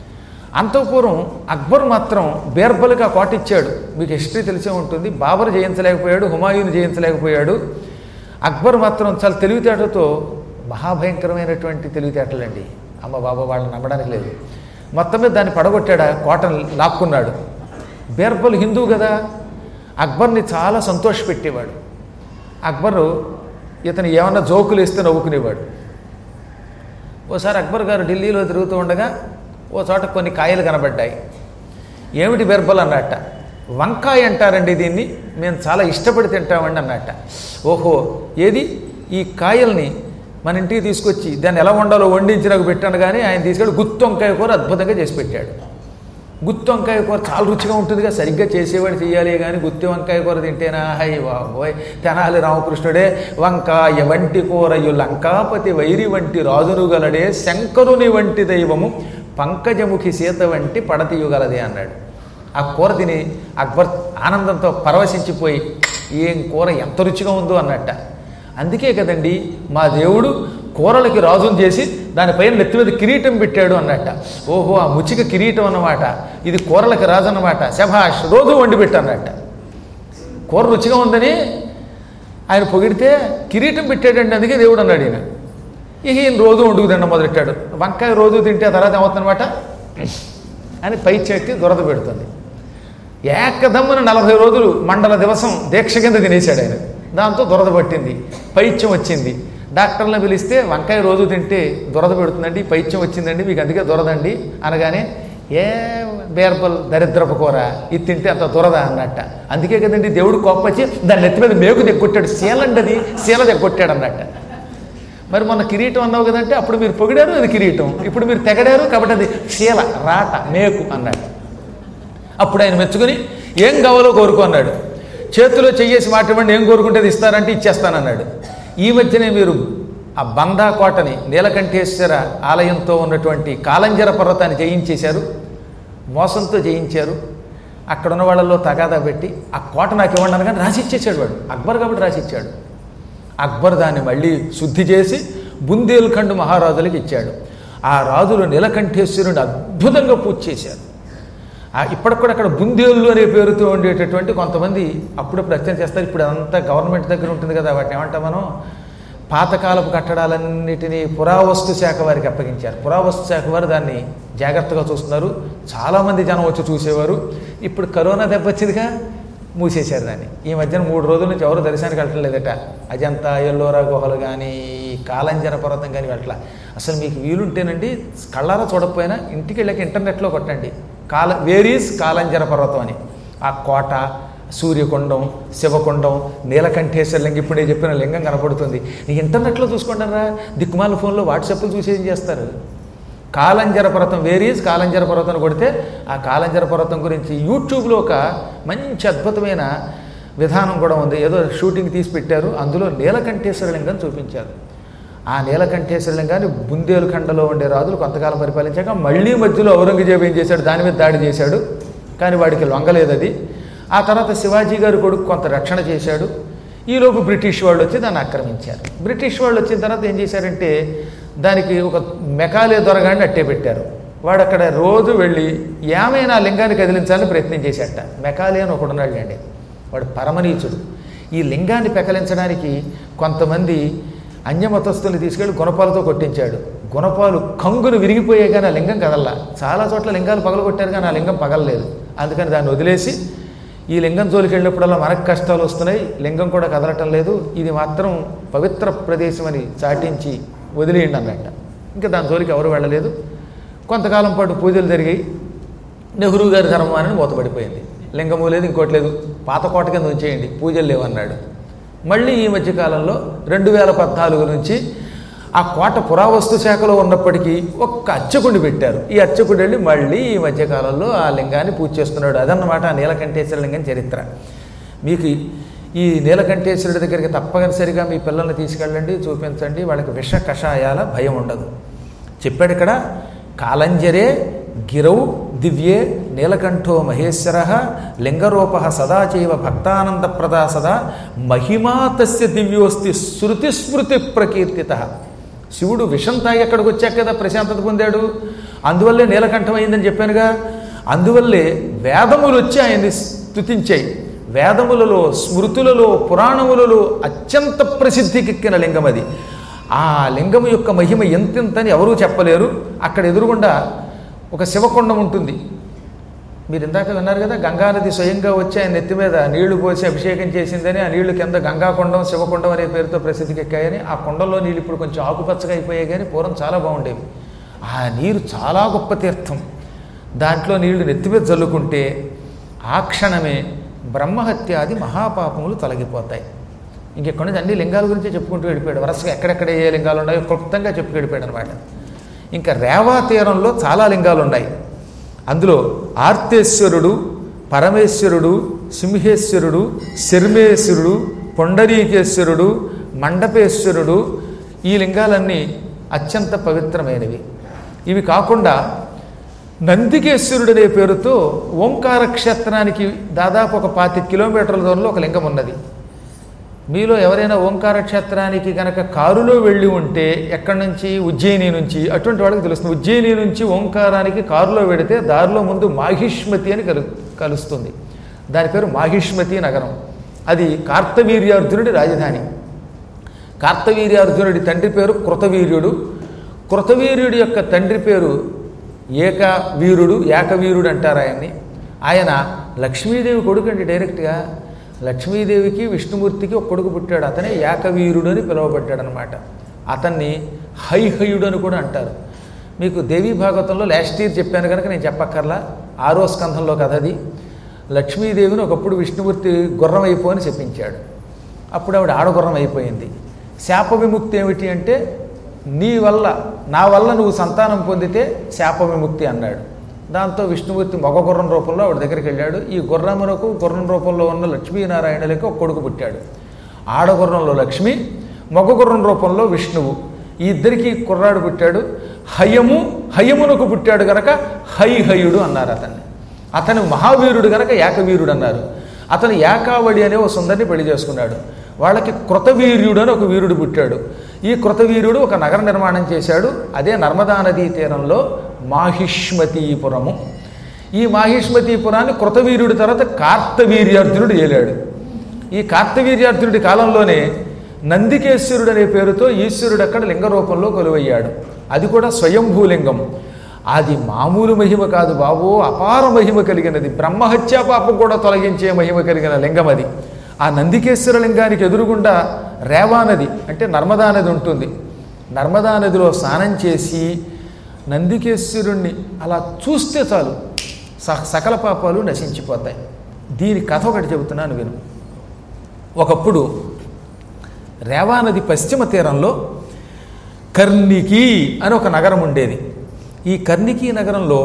అంతఃపూర్వం అక్బర్ మాత్రం బీర్బల్కి ఆ కోట ఇచ్చాడు మీకు హిస్టరీ తెలిసే ఉంటుంది బాబర్ జయించలేకపోయాడు హుమాయూన్ జయించలేకపోయాడు అక్బర్ మాత్రం చాలా తెలివితేటతో మహాభయంకరమైనటువంటి తెలివితేటలండి అమ్మ బాబా వాళ్ళని నమ్మడానికి లేదు మొత్తం మీద దాన్ని పడగొట్టాడు ఆ కోటను లాక్కున్నాడు బీర్బల్ హిందూ కదా అక్బర్ని చాలా సంతోషపెట్టేవాడు అక్బరు ఇతను ఏమన్నా జోకులు ఇస్తే నవ్వుకునేవాడు ఓసారి అక్బర్ గారు ఢిల్లీలో తిరుగుతూ ఉండగా ఓ చోట కొన్ని కాయలు కనబడ్డాయి ఏమిటి బెర్బల్ అన్నట్ట వంకాయ అంటారండి దీన్ని మేము చాలా ఇష్టపడి తింటామండి అన్నట్ట ఓహో ఏది ఈ కాయల్ని మన ఇంటికి తీసుకొచ్చి దాన్ని ఎలా వండాలో వండించి నాకు పెట్టాను కానీ ఆయన తీసుకెళ్ళి గుత్తి వంకాయ కూర అద్భుతంగా చేసి పెట్టాడు గుత్తి వంకాయ కూర చాలా రుచిగా ఉంటుందిగా సరిగ్గా చేసేవాడు చెయ్యాలి కానీ గుత్తి వంకాయ కూర తింటేనా హై బాబోయ్ తెనాలి రామకృష్ణుడే వంకాయ వంటి కూరయు లంకాపతి వైరి వంటి రాజును గలడే శంకరుని వంటి దైవము పంకజముఖి సీత వంటి పడతీయుగలదే అన్నాడు ఆ కూర తిని అక్బర్ ఆనందంతో పరవశించిపోయి ఏం కూర ఎంత రుచిగా ఉందో అన్నట్ట అందుకే కదండి మా దేవుడు కూరలకి రాజును చేసి దానిపైన నెత్తి మీద కిరీటం పెట్టాడు అన్నట్ట ఓహో ఆ ముచిక కిరీటం అన్నమాట ఇది కూరలకి రాజు అన్నమాట శభాష్ రోజు వండి పెట్టు అన్నట్ట కూర రుచిగా ఉందని ఆయన పొగిడితే కిరీటం పెట్టాడండి అందుకే దేవుడు అన్నాడు ఈయన ఇక ఈయన రోజు వండుకు తినడం మొదలెట్టాడు వంకాయ రోజు తింటే ఆ తర్వాత ఏమవుతుందన్నమాట అని పై చెక్కి దురద పెడుతుంది ఏకదమ్మున నలభై రోజులు మండల దివసం దీక్ష కింద తినేశాడు ఆయన దాంతో దురద పట్టింది పైత్యం వచ్చింది డాక్టర్లను పిలిస్తే వంకాయ రోజు తింటే దురద పెడుతుందండి పైత్యం వచ్చిందండి మీకు అందుకే దురదండి అనగానే ఏ బేర్బల్ దరిద్రపు కూర ఇది తింటే అంత దురద అన్నట్ట అందుకే కదండి దేవుడు కోపచ్చి దాని నెత్తి మీద మేకు దిగ్గొట్టాడు శీలండి అది శీల దిగ్గొట్టాడు అన్నట్ట మరి మొన్న కిరీటం అన్నావు కదంటే అప్పుడు మీరు పొగిడారు అది కిరీటం ఇప్పుడు మీరు తెగడారు కాబట్టి అది శీల రాట మేకు అన్నట్టు అప్పుడు ఆయన మెచ్చుకుని ఏం కావాలో కోరుకో అన్నాడు చేతిలో చెయ్యేసి మాట ఇవ్వండి ఏం కోరుకుంటే అది ఇస్తారంటే ఇచ్చేస్తానన్నాడు ఈ మధ్యనే మీరు ఆ బందా కోటని నీలకంఠేశ్వర ఆలయంతో ఉన్నటువంటి కాలంజర పర్వతాన్ని జయించేశారు మోసంతో జయించారు అక్కడ ఉన్న వాళ్ళలో తగాదా పెట్టి ఆ కోట నాకు ఇవ్వండి అనగానే రాసి ఇచ్చేసాడు వాడు అక్బర్ కాబట్టి రాసి ఇచ్చాడు అక్బర్ దాన్ని మళ్ళీ శుద్ధి చేసి బుందేల్ఖండ్ మహారాజులకు ఇచ్చాడు ఆ రాజులు నీలకంఠేశ్వరుని అద్భుతంగా పూజ చేశారు ఆ ఇప్పటికి కూడా అక్కడ బుందేళ్ళు అనే పేరుతో ఉండేటటువంటి కొంతమంది అప్పుడప్పుడు అర్చన చేస్తారు ఇప్పుడు అదంతా గవర్నమెంట్ దగ్గర ఉంటుంది కదా వాటిని ఏమంటాం మనం పాతకాలపు కట్టడాలన్నిటినీ పురావస్తు శాఖ వారికి అప్పగించారు పురావస్తు శాఖ వారు దాన్ని జాగ్రత్తగా చూస్తున్నారు చాలామంది జనం వచ్చి చూసేవారు ఇప్పుడు కరోనా దెబ్బొచ్చిందిగా మూసేశారు దాన్ని ఈ మధ్యన మూడు రోజుల నుంచి ఎవరు దర్శనానికి వెళ్ళటం లేదట అజంతా ఎల్లోరా గుహలు కానీ కాలంజర పర్వతం కానీ వెళ్ళట్లా అసలు మీకు వీలుంటేనండి కళ్ళారా చూడకపోయినా ఇంటికి వెళ్ళాక ఇంటర్నెట్లో కొట్టండి కాల వేరీస్ కాలంజర పర్వతం అని ఆ కోట సూర్యకొండం శివకొండం నీలకంఠేశ్వర లింగం ఇప్పుడు నేను చెప్పిన లింగం కనపడుతుంది నీకు ఇంటర్నెట్లో చూసుకోండి దిక్కుమాల ఫోన్లో వాట్సాప్లు చూసి ఏం చేస్తారు కాలంజర పర్వతం వేరీస్ కాలంజర పర్వతం కొడితే ఆ కాలంజర పర్వతం గురించి యూట్యూబ్లో ఒక మంచి అద్భుతమైన విధానం కూడా ఉంది ఏదో షూటింగ్ తీసి పెట్టారు అందులో నీలకంఠేశ్వర లింగం చూపించారు ఆ నీలకంఠేశ్వర లింగాన్ని బుందేలుఖండలో ఉండే రాజులు కొంతకాలం పరిపాలించాక మళ్ళీ మధ్యలో ఔరంగజేబు ఏం చేశాడు దాని మీద దాడి చేశాడు కానీ వాడికి లొంగలేదు అది ఆ తర్వాత శివాజీ గారు కొడుకు కొంత రక్షణ చేశాడు ఈలోపు బ్రిటిష్ వాళ్ళు వచ్చి దాన్ని ఆక్రమించారు బ్రిటిష్ వాళ్ళు వచ్చిన తర్వాత ఏం చేశారంటే దానికి ఒక మెకాలే దొరగాడిని అట్టే పెట్టారు వాడు అక్కడ రోజు వెళ్ళి ఏమైనా ఆ లింగాన్ని కదిలించాలని ప్రయత్నం చేశాట మెకాలే అని ఒకడున్నాడు అండి వాడు పరమనీచుడు ఈ లింగాన్ని పెకలించడానికి కొంతమంది అన్యమతస్తుల్ని తీసుకెళ్లి గుణపాలతో కొట్టించాడు గుణపాలు కంగులు విరిగిపోయాయి కానీ ఆ లింగం కదల్లా చాలా చోట్ల లింగాలు పగలగొట్టారు కానీ ఆ లింగం పగలలేదు అందుకని దాన్ని వదిలేసి ఈ లింగం జోలికి వెళ్ళినప్పుడల్లా మనకు కష్టాలు వస్తున్నాయి లింగం కూడా కదలటం లేదు ఇది మాత్రం పవిత్ర ప్రదేశం అని చాటించి వదిలేయండి అన్నట్ట ఇంకా దాని జోలికి ఎవరు వెళ్ళలేదు కొంతకాలం పాటు పూజలు జరిగాయి నెహ్రూ గారి ధర్మాన్ని మూతపడిపోయింది లింగము లేదు ఇంకోటి లేదు పాత కోట కింద ఉంచేయండి పూజలు లేవన్నాడు మళ్ళీ ఈ మధ్యకాలంలో రెండు వేల పద్నాలుగు నుంచి ఆ కోట పురావస్తు శాఖలో ఉన్నప్పటికీ ఒక్క అర్చకుడిని పెట్టారు ఈ అర్చకుడు వెళ్ళి మళ్ళీ ఈ మధ్యకాలంలో ఆ లింగాన్ని పూజ చేస్తున్నాడు అదన్నమాట ఆ నీలకంఠేశ్వర లింగం చరిత్ర మీకు ఈ నీలకంఠేశ్వరుడి దగ్గరికి తప్పనిసరిగా మీ పిల్లల్ని తీసుకెళ్ళండి చూపించండి వాళ్ళకి విష కషాయాల భయం ఉండదు చెప్పాడు ఇక్కడ కాలంజరే గిరౌ దివ్యే నీలకంఠో మహేశ్వర లింగరూప సదా చైవ భక్తానందప్రదా సదా మహిమా తస్య దివ్యోస్తి శృతి స్మృతి ప్రకీర్తిత శివుడు విషం తాగి ఎక్కడికి వచ్చాక కదా ప్రశాంతత పొందాడు అందువల్లే నీలకంఠం అయిందని చెప్పానుగా అందువల్లే వేదములు వచ్చి ఆయన్ని స్తుతించాయి వేదములలో స్మృతులలో పురాణములలో అత్యంత ప్రసిద్ధికెక్కిన లింగం అది ఆ లింగము యొక్క మహిమ ఎంతెంతని ఎవరూ చెప్పలేరు అక్కడ ఎదురుగుండా ఒక శివకొండం ఉంటుంది మీరు ఇందాక విన్నారు కదా గంగానది స్వయంగా వచ్చి ఆయన నెత్తి మీద నీళ్లు పోసి అభిషేకం చేసిందని ఆ నీళ్లు కింద గంగాకొండం శివకొండం అనే పేరుతో ప్రసిద్ధికి ఎక్కాయని ఆ కొండంలో నీళ్ళు ఇప్పుడు కొంచెం ఆకుపచ్చగా అయిపోయాయి కానీ పూర్వం చాలా బాగుండేవి ఆ నీరు చాలా గొప్ప తీర్థం దాంట్లో నీళ్లు నెత్తి మీద చల్లుకుంటే ఆ క్షణమే బ్రహ్మహత్యాది మహాపాపములు తొలగిపోతాయి ఇంకెక్కడి నుంచి అన్ని లింగాల గురించి చెప్పుకుంటూ వెళ్ళిపోయాడు వరుసగా ఎక్కడెక్కడ ఏ లింగాలు ఉన్నాయో క్లుప్తంగా చెప్పు వెళ్ళిపోయాడు అనమాట ఇంకా రేవా తీరంలో చాలా లింగాలు ఉన్నాయి అందులో ఆర్తేశ్వరుడు పరమేశ్వరుడు సింహేశ్వరుడు శర్మేశ్వరుడు పొండరీకేశ్వరుడు మండపేశ్వరుడు ఈ లింగాలన్నీ అత్యంత పవిత్రమైనవి ఇవి కాకుండా నందికేశ్వరుడు అనే పేరుతో ఓంకార క్షేత్రానికి దాదాపు ఒక పాతి కిలోమీటర్ల దూరంలో ఒక లింగం ఉన్నది మీలో ఎవరైనా ఓంకార క్షేత్రానికి గనక కారులో వెళ్ళి ఉంటే ఎక్కడి నుంచి ఉజ్జయిని నుంచి అటువంటి వాళ్ళకి తెలుస్తుంది ఉజ్జయిని నుంచి ఓంకారానికి కారులో వెడితే దారిలో ముందు మాహిష్మతి అని కలు కలుస్తుంది దాని పేరు మాహిష్మతి నగరం అది కార్తవీర్యార్జునుడి రాజధాని కార్తవీర్యార్జునుడి తండ్రి పేరు కృతవీర్యుడు కృతవీర్యుడి యొక్క తండ్రి పేరు ఏకవీరుడు ఏకవీరుడు అంటారు ఆయన్ని ఆయన లక్ష్మీదేవి కొడుకు అండి డైరెక్ట్గా లక్ష్మీదేవికి విష్ణుమూర్తికి ఒక కొడుకు పుట్టాడు అతనే ఏకవీరుడు అని పిలువబడ్డాడు అనమాట అతన్ని హైహయుడు అని కూడా అంటారు మీకు దేవీ భాగవతంలో లాస్ట్ ఇయర్ చెప్పాను కనుక నేను చెప్పక్కర్లా ఆరో స్కంధంలో కథ అది లక్ష్మీదేవిని ఒకప్పుడు విష్ణుమూర్తి గుర్రం అయిపోని చెప్పించాడు అప్పుడు ఆవిడ ఆడగుర్రం అయిపోయింది శాప విముక్తి ఏమిటి అంటే నీ వల్ల నా వల్ల నువ్వు సంతానం పొందితే శాప విముక్తి అన్నాడు దాంతో విష్ణుమూర్తి మగ గుర్రం రూపంలో ఆవిడ దగ్గరికి వెళ్ళాడు ఈ గుర్రమునకు గుర్రం రూపంలో ఉన్న లక్ష్మీనారాయణులకి ఒక కొడుకు పుట్టాడు ఆడగుర్రంలో లక్ష్మి మగ గుర్రం రూపంలో విష్ణువు ఈ ఇద్దరికి కుర్రాడు పుట్టాడు హయము హయమునకు పుట్టాడు గనక హైహయుడు అన్నారు అతన్ని అతను మహావీరుడు గనక ఏకవీరుడు అన్నారు అతను ఏకావళి అనే ఓ సుందరిని పెళ్లి చేసుకున్నాడు వాళ్ళకి కృతవీర్యుడు అని ఒక వీరుడు పుట్టాడు ఈ కృతవీర్యుడు ఒక నగర నిర్మాణం చేశాడు అదే నర్మదా నదీ తీరంలో మాహిష్మతీపురము ఈ మాహిష్మతీపురాన్ని కృతవీర్యుడి తర్వాత కార్తవీర్యార్జునుడు ఏలాడు ఈ కార్తవీర్యార్జునుడి కాలంలోనే నందికేశ్వరుడు అనే పేరుతో ఈశ్వరుడు అక్కడ లింగ రూపంలో కొలువయ్యాడు అది కూడా స్వయంభూలింగం అది మామూలు మహిమ కాదు బాబు అపార మహిమ కలిగినది బ్రహ్మహత్యా పాపం కూడా తొలగించే మహిమ కలిగిన లింగం అది ఆ నందికేశ్వర లింగానికి ఎదురుగుండా రేవా నది అంటే నర్మదా నది ఉంటుంది నర్మదా నదిలో స్నానం చేసి నందికేశ్వరుణ్ణి అలా చూస్తే చాలు స సకల పాపాలు నశించిపోతాయి దీని కథ ఒకటి చెబుతున్నాను విను ఒకప్పుడు రేవా నది పశ్చిమ తీరంలో కర్ణికి అని ఒక నగరం ఉండేది ఈ కర్ణికి నగరంలో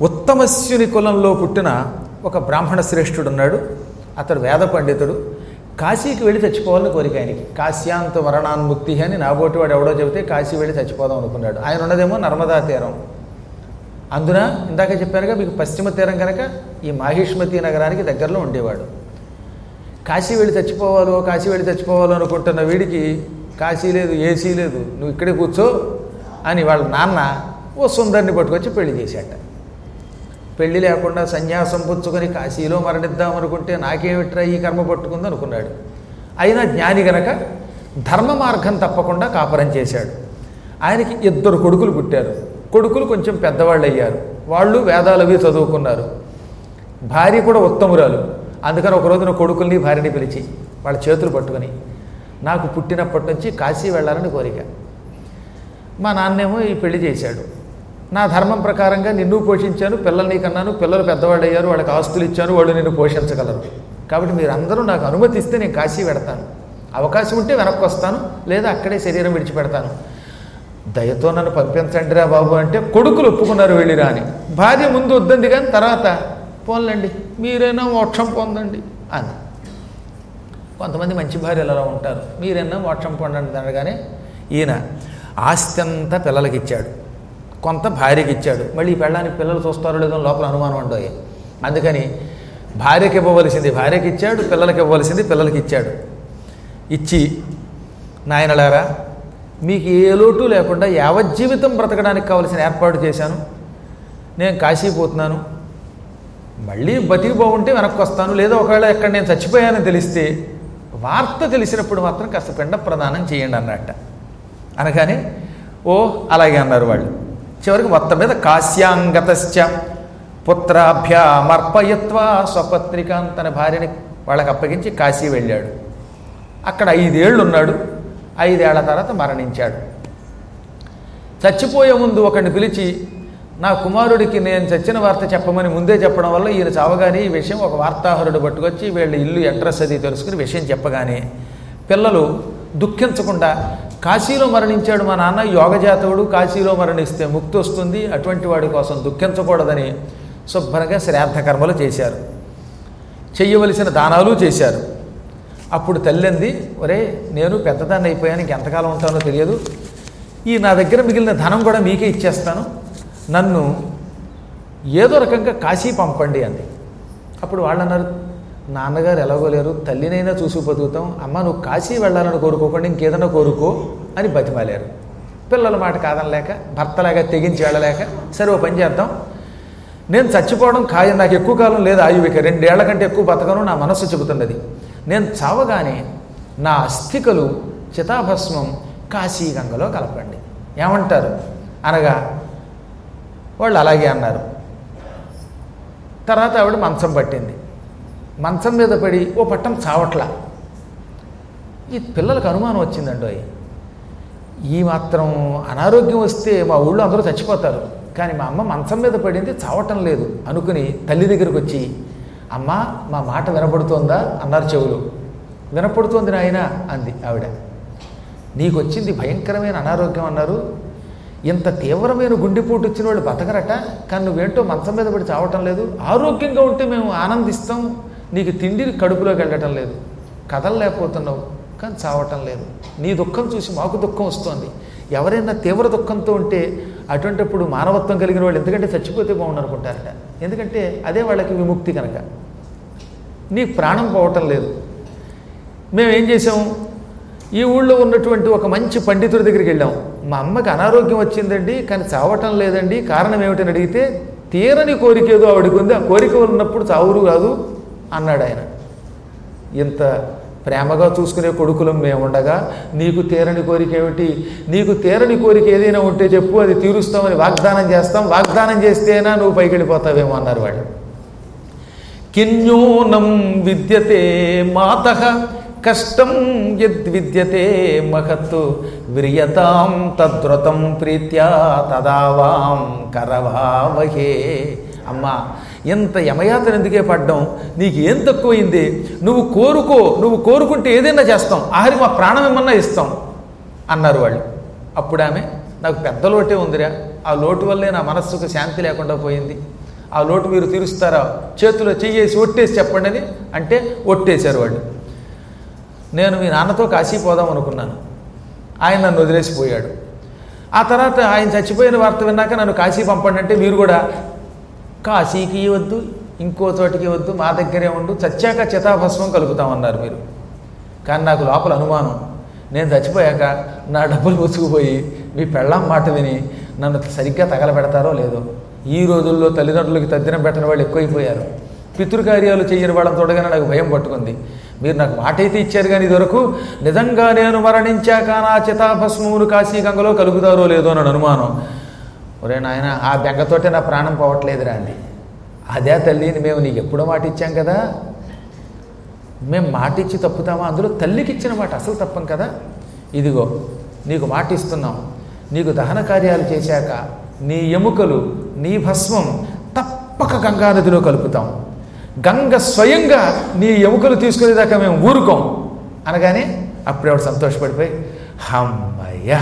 ఉత్తమస్యుని కులంలో పుట్టిన ఒక బ్రాహ్మణ శ్రేష్ఠుడు ఉన్నాడు అతడు వేద పండితుడు కాశీకి వెళ్ళి చచ్చిపోవాలని కోరిక ఆయనకి కాశ్యాంత వరణాన్ముక్తి అని నాబోటి వాడు ఎవడో చెబితే కాశీ వెళ్ళి చచ్చిపోదాం అనుకున్నాడు ఆయన ఉన్నదేమో నర్మదా తీరం అందున ఇందాక చెప్పారుగా మీకు పశ్చిమ తీరం కనుక ఈ మాహిష్మతి నగరానికి దగ్గరలో ఉండేవాడు కాశీ వెళ్ళి చచ్చిపోవాలో కాశీ వెళ్ళి చచ్చిపోవాలో అనుకుంటున్న వీడికి కాశీ లేదు ఏసీ లేదు నువ్వు ఇక్కడే కూర్చో అని వాళ్ళ నాన్న ఓ సుందరిని పట్టుకొచ్చి పెళ్లి చేశాట పెళ్లి లేకుండా సన్యాసం పుచ్చుకొని కాశీలో మరణిద్దాం అనుకుంటే నాకేమిట్రా ఈ కర్మ పట్టుకుంది అనుకున్నాడు అయినా జ్ఞాని గనక ధర్మ మార్గం తప్పకుండా కాపురం చేశాడు ఆయనకి ఇద్దరు కొడుకులు పుట్టారు కొడుకులు కొంచెం పెద్దవాళ్ళు అయ్యారు వాళ్ళు వేదాలవి చదువుకున్నారు భార్య కూడా ఉత్తమురాలు అందుకని ఒక రోజున కొడుకుల్ని భార్యని పిలిచి వాళ్ళ చేతులు పట్టుకొని నాకు పుట్టినప్పటి నుంచి కాశీ వెళ్ళాలని కోరిక మా నాన్నేమో ఈ పెళ్లి చేశాడు నా ధర్మం ప్రకారంగా నిన్ను పోషించాను పిల్లల్ని కన్నాను పిల్లలు పెద్దవాళ్ళు అయ్యారు వాళ్ళకి ఆస్తులు ఇచ్చాను వాళ్ళు నిన్ను పోషించగలరు కాబట్టి మీరందరూ నాకు అనుమతి ఇస్తే నేను కాశీ పెడతాను అవకాశం ఉంటే వెనక్కి వస్తాను లేదా అక్కడే శరీరం విడిచిపెడతాను దయతో నన్ను పంపించండిరా బాబు అంటే కొడుకులు ఒప్పుకున్నారు వెళ్ళిరా అని భార్య ముందు వద్దంది కానీ తర్వాత పోన్లండి మీరైనా మోక్షం పొందండి అని కొంతమంది మంచి భార్యలు అలా ఉంటారు మీరైనా మోక్షం పొందండి అనగానే ఈయన ఆస్తి అంతా పిల్లలకి ఇచ్చాడు కొంత భార్యకి ఇచ్చాడు మళ్ళీ ఈ పెళ్ళానికి పిల్లలు చూస్తారో లేదో లోపల అనుమానం ఉండవు అందుకని భార్యకి ఇవ్వవలసింది భార్యకి ఇచ్చాడు పిల్లలకి ఇవ్వవలసింది పిల్లలకి ఇచ్చాడు ఇచ్చి నాయనలారా మీకు ఏ లోటు లేకుండా యావజ్జీవితం బ్రతకడానికి కావలసిన ఏర్పాటు చేశాను నేను కాశీ పోతున్నాను మళ్ళీ బతికి బాగుంటే వెనక్కి వస్తాను లేదా ఒకవేళ ఎక్కడ నేను చచ్చిపోయానని తెలిస్తే వార్త తెలిసినప్పుడు మాత్రం కాస్త పిండ ప్రదానం చేయండి అన్నట్ట అనగానే ఓ అలాగే అన్నారు వాళ్ళు చివరికి మొత్తం మీద కాశ్యాంగతశ్చ పుత్రాభ్యామర్పయత్వా స్వపత్రికాం తన భార్యని వాళ్ళకి అప్పగించి కాశీ వెళ్ళాడు అక్కడ ఐదేళ్ళు ఉన్నాడు ఐదేళ్ల తర్వాత మరణించాడు చచ్చిపోయే ముందు ఒకడిని పిలిచి నా కుమారుడికి నేను చచ్చిన వార్త చెప్పమని ముందే చెప్పడం వల్ల ఈయన చావగానే ఈ విషయం ఒక వార్తాహరుడు పట్టుకొచ్చి వీళ్ళ ఇల్లు అడ్రస్ అది తెలుసుకుని విషయం చెప్పగానే పిల్లలు దుఃఖించకుండా కాశీలో మరణించాడు మా నాన్న యోగజాతవుడు కాశీలో మరణిస్తే ముక్తి వస్తుంది అటువంటి వాడి కోసం దుఃఖించకూడదని శుభ్రంగా శ్రాద్ధ కర్మలు చేశారు చెయ్యవలసిన దానాలు చేశారు అప్పుడు తల్లింది ఒరే నేను పెద్దదాన్ని అయిపోయాను ఇంకెంతకాలం ఉంటానో తెలియదు ఈ నా దగ్గర మిగిలిన ధనం కూడా మీకే ఇచ్చేస్తాను నన్ను ఏదో రకంగా కాశీ పంపండి అంది అప్పుడు వాళ్ళు అన్నారు నాన్నగారు ఎలాగో లేరు తల్లినైనా చూసి బతుకుతాం అమ్మ నువ్వు కాశీ వెళ్ళాలని కోరుకోకుండా ఇంకేదైనా కోరుకో అని బతిమాలారు పిల్లల మాట కాదనలేక భర్తలాగా తెగించి వెళ్ళలేక సరే ఓ పని చేద్దాం నేను చచ్చిపోవడం ఖాయం నాకు ఎక్కువ కాలం లేదు ఆయువిక రెండేళ్ల కంటే ఎక్కువ బతకను నా మనస్సు చెబుతున్నది నేను చావగానే నా అస్థికలు చితాభస్మం కాశీ గంగలో కలపండి ఏమంటారు అనగా వాళ్ళు అలాగే అన్నారు తర్వాత ఆవిడ మంచం పట్టింది మంచం మీద పడి ఓ పట్టం చావట్ల ఈ పిల్లలకు అనుమానం వచ్చిందండి ఈ మాత్రం అనారోగ్యం వస్తే మా ఊళ్ళో అందరూ చచ్చిపోతారు కానీ మా అమ్మ మంచం మీద పడింది చావటం లేదు అనుకుని తల్లి దగ్గరికి వచ్చి అమ్మ మా మాట వినపడుతోందా అన్నారు చెవులు వినపడుతోంది నాయన అంది ఆవిడ నీకు వచ్చింది భయంకరమైన అనారోగ్యం అన్నారు ఇంత తీవ్రమైన గుండెపోటు వచ్చిన వాళ్ళు బతకరట కానీ నువ్వేంటో మంచం మీద పడి చావటం లేదు ఆరోగ్యంగా ఉంటే మేము ఆనందిస్తాం నీకు తిండి కడుపులోకి వెళ్ళటం లేదు కదలలేకపోతున్నావు కానీ చావటం లేదు నీ దుఃఖం చూసి మాకు దుఃఖం వస్తుంది ఎవరైనా తీవ్ర దుఃఖంతో ఉంటే అటువంటిప్పుడు మానవత్వం కలిగిన వాళ్ళు ఎందుకంటే చచ్చిపోతే బాగుండు అనుకుంటారట ఎందుకంటే అదే వాళ్ళకి విముక్తి కనుక నీ ప్రాణం పోవటం లేదు మేము ఏం చేసాం ఈ ఊళ్ళో ఉన్నటువంటి ఒక మంచి పండితుడి దగ్గరికి వెళ్ళాం మా అమ్మకి అనారోగ్యం వచ్చిందండి కానీ చావటం లేదండి కారణం ఏమిటని అడిగితే తీరని కోరిక ఏదో ఆవిడకి ఉంది ఆ కోరిక ఉన్నప్పుడు చావురు కాదు అన్నాడు ఆయన ఇంత ప్రేమగా చూసుకునే కొడుకులం మేముండగా నీకు తీరని కోరిక ఏమిటి నీకు తీరని కోరిక ఏదైనా ఉంటే చెప్పు అది తీరుస్తామని వాగ్దానం చేస్తాం వాగ్దానం చేస్తేనా నువ్వు పైకి వెళ్ళిపోతావేమో అన్నారు వాళ్ళు కిన్యూనం విద్యతే మాత కష్టం యద్విద్యతే మహత్తు వ్రియతాం తద్వ్రతం ప్రీత్యా తదావాం కరవావహే అమ్మా ఎంత యమయాతన ఎందుకే పడ్డం నీకు ఏం తక్కువైంది నువ్వు కోరుకో నువ్వు కోరుకుంటే ఏదైనా చేస్తాం ఆఖరి మా ప్రాణం ఏమన్నా ఇస్తాం అన్నారు వాళ్ళు అప్పుడు ఆమె నాకు పెద్ద లోటే ఉందిరా ఆ లోటు వల్లే నా మనస్సుకు శాంతి లేకుండా పోయింది ఆ లోటు మీరు తీరుస్తారా చేతిలో చెయ్యేసి ఒట్టేసి చెప్పండి అని అంటే ఒట్టేశారు వాళ్ళు నేను మీ నాన్నతో కాశీ పోదాం అనుకున్నాను ఆయన నన్ను వదిలేసిపోయాడు ఆ తర్వాత ఆయన చచ్చిపోయిన వార్త విన్నాక నన్ను కాశీ పంపండి అంటే మీరు కూడా కాశీకి వద్దు ఇంకో చోటికి వద్దు మా దగ్గరే ఉండు చచ్చాక చితాభస్మం కలుపుతామన్నారు మీరు కానీ నాకు లోపల అనుమానం నేను చచ్చిపోయాక నా డబ్బులు పుచ్చుకుపోయి మీ పెళ్ళాం మాట విని నన్ను సరిగ్గా తగలబెడతారో లేదో ఈ రోజుల్లో తల్లిదండ్రులకి తద్దినం పెట్టిన వాళ్ళు ఎక్కువైపోయారు పితృకార్యాలు చేయని వాళ్ళని చూడగానే నాకు భయం పట్టుకుంది మీరు నాకు మాట అయితే ఇచ్చారు కానీ ఇదివరకు నిజంగా నేను మరణించాక నా చితాభస్మమును కాశీ గంగలో కలుగుతారో లేదో అని అనుమానం ఒరే నాయన ఆ బెంగతోటే నా ప్రాణం పోవట్లేదురా అండి అదే తల్లిని మేము నీకు ఎప్పుడో మాట ఇచ్చాం కదా మేము మాట ఇచ్చి తప్పుతామా అందులో తల్లికి ఇచ్చిన మాట అసలు తప్పం కదా ఇదిగో నీకు మాట ఇస్తున్నాం నీకు దహన కార్యాలు చేశాక నీ ఎముకలు నీ భస్మం తప్పక గంగా నదిలో కలుపుతాం గంగ స్వయంగా నీ ఎముకలు తీసుకునేదాకా మేము ఊరుకోం అనగానే అప్పుడే ఆవిడ సంతోషపడిపోయి హమ్మయ్యా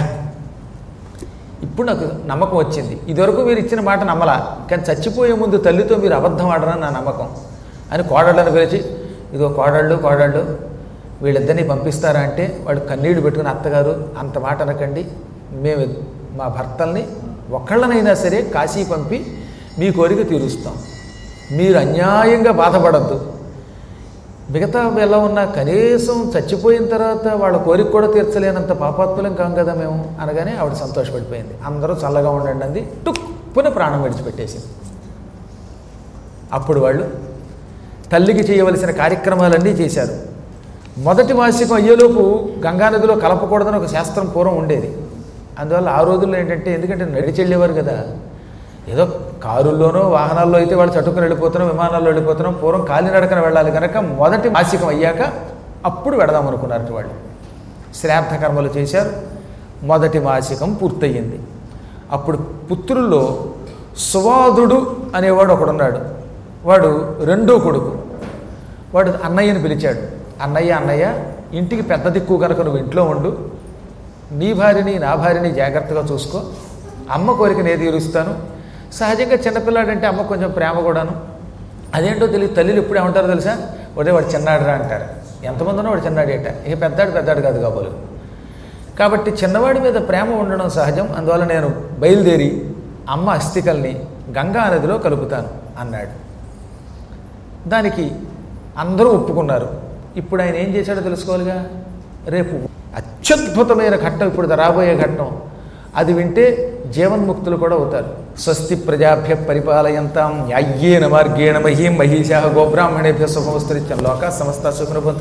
ఇప్పుడు నాకు నమ్మకం వచ్చింది ఇదివరకు మీరు ఇచ్చిన మాట నమ్మలా కానీ చచ్చిపోయే ముందు తల్లితో మీరు అబద్ధం ఆడరని నా నమ్మకం అని కోడళ్ళని పిలిచి ఇదిగో కోడళ్ళు కోడళ్ళు వీళ్ళిద్దరిని పంపిస్తారా అంటే వాడు కన్నీళ్లు పెట్టుకుని అత్తగారు అంత మాట అనకండి మేము మా భర్తల్ని ఒక్కళ్ళనైనా సరే కాశీ పంపి మీ కోరిక తీరుస్తాం మీరు అన్యాయంగా బాధపడద్దు మిగతా ఎలా ఉన్నా కనీసం చచ్చిపోయిన తర్వాత వాళ్ళ కోరిక కూడా తీర్చలేనంత పాపాత్ములం కాం కదా మేము అనగానే ఆవిడ సంతోషపడిపోయింది అందరూ చల్లగా ఉండండి అంది టుక్కున ప్రాణం విడిచిపెట్టేసింది అప్పుడు వాళ్ళు తల్లికి చేయవలసిన కార్యక్రమాలన్నీ చేశారు మొదటి మాసికం అయ్యేలోపు గంగానదిలో కలపకూడదని ఒక శాస్త్రం పూర్వం ఉండేది అందువల్ల ఆ రోజుల్లో ఏంటంటే ఎందుకంటే నడిచి వెళ్ళేవారు కదా ఏదో కారుల్లోనో వాహనాల్లో అయితే వాళ్ళు చట్టుకుని వెళ్ళిపోతున్నాం విమానాల్లో వెళ్ళిపోతున్నాం పూర్వం కాలినడకన వెళ్ళాలి కనుక మొదటి మాసికం అయ్యాక అప్పుడు వెడదాం అనుకున్నారు వాళ్ళు శ్రాద్ధ కర్మలు చేశారు మొదటి మాసికం పూర్తయింది అప్పుడు పుత్రుల్లో సువాదుడు అనేవాడు ఒకడున్నాడు వాడు రెండో కొడుకు వాడు అన్నయ్యని పిలిచాడు అన్నయ్య అన్నయ్య ఇంటికి పెద్ద దిక్కు కనుక నువ్వు ఇంట్లో ఉండు నీ భార్యని నా భార్యని జాగ్రత్తగా చూసుకో అమ్మ కోరిక నేను తీరుస్తాను సహజంగా చిన్నపిల్లాడంటే అమ్మ కొంచెం ప్రేమ కూడాను అదేంటో తెలియదు తల్లిలు ఎప్పుడు ఏమంటారో తెలుసా ఒరే వాడు చిన్నాడురా అంటారు ఎంతమంది ఉన్నా వాడు చిన్నాడేట ఇక పెద్దాడు పెద్దాడు కాదు కాబోలు కాబట్టి చిన్నవాడి మీద ప్రేమ ఉండడం సహజం అందువల్ల నేను బయలుదేరి అమ్మ అస్థికల్ని గంగా నదిలో కలుపుతాను అన్నాడు దానికి అందరూ ఒప్పుకున్నారు ఇప్పుడు ఆయన ఏం చేశాడో తెలుసుకోవాలిగా రేపు అత్యద్భుతమైన ఘట్టం ఇప్పుడు రాబోయే ఘట్టం అది వింటే జీవన్ముక్తులు కూడా అవుతారు స్వస్తి ప్రజాభ్య పరిపాలయంతాం న్యాయ్యేన మార్గేణ మహీం మహీషా గోబ్రాహ్మణేభ్య శుభమస్తరిత్యం లోక సమస్త సుఖనుభవంతు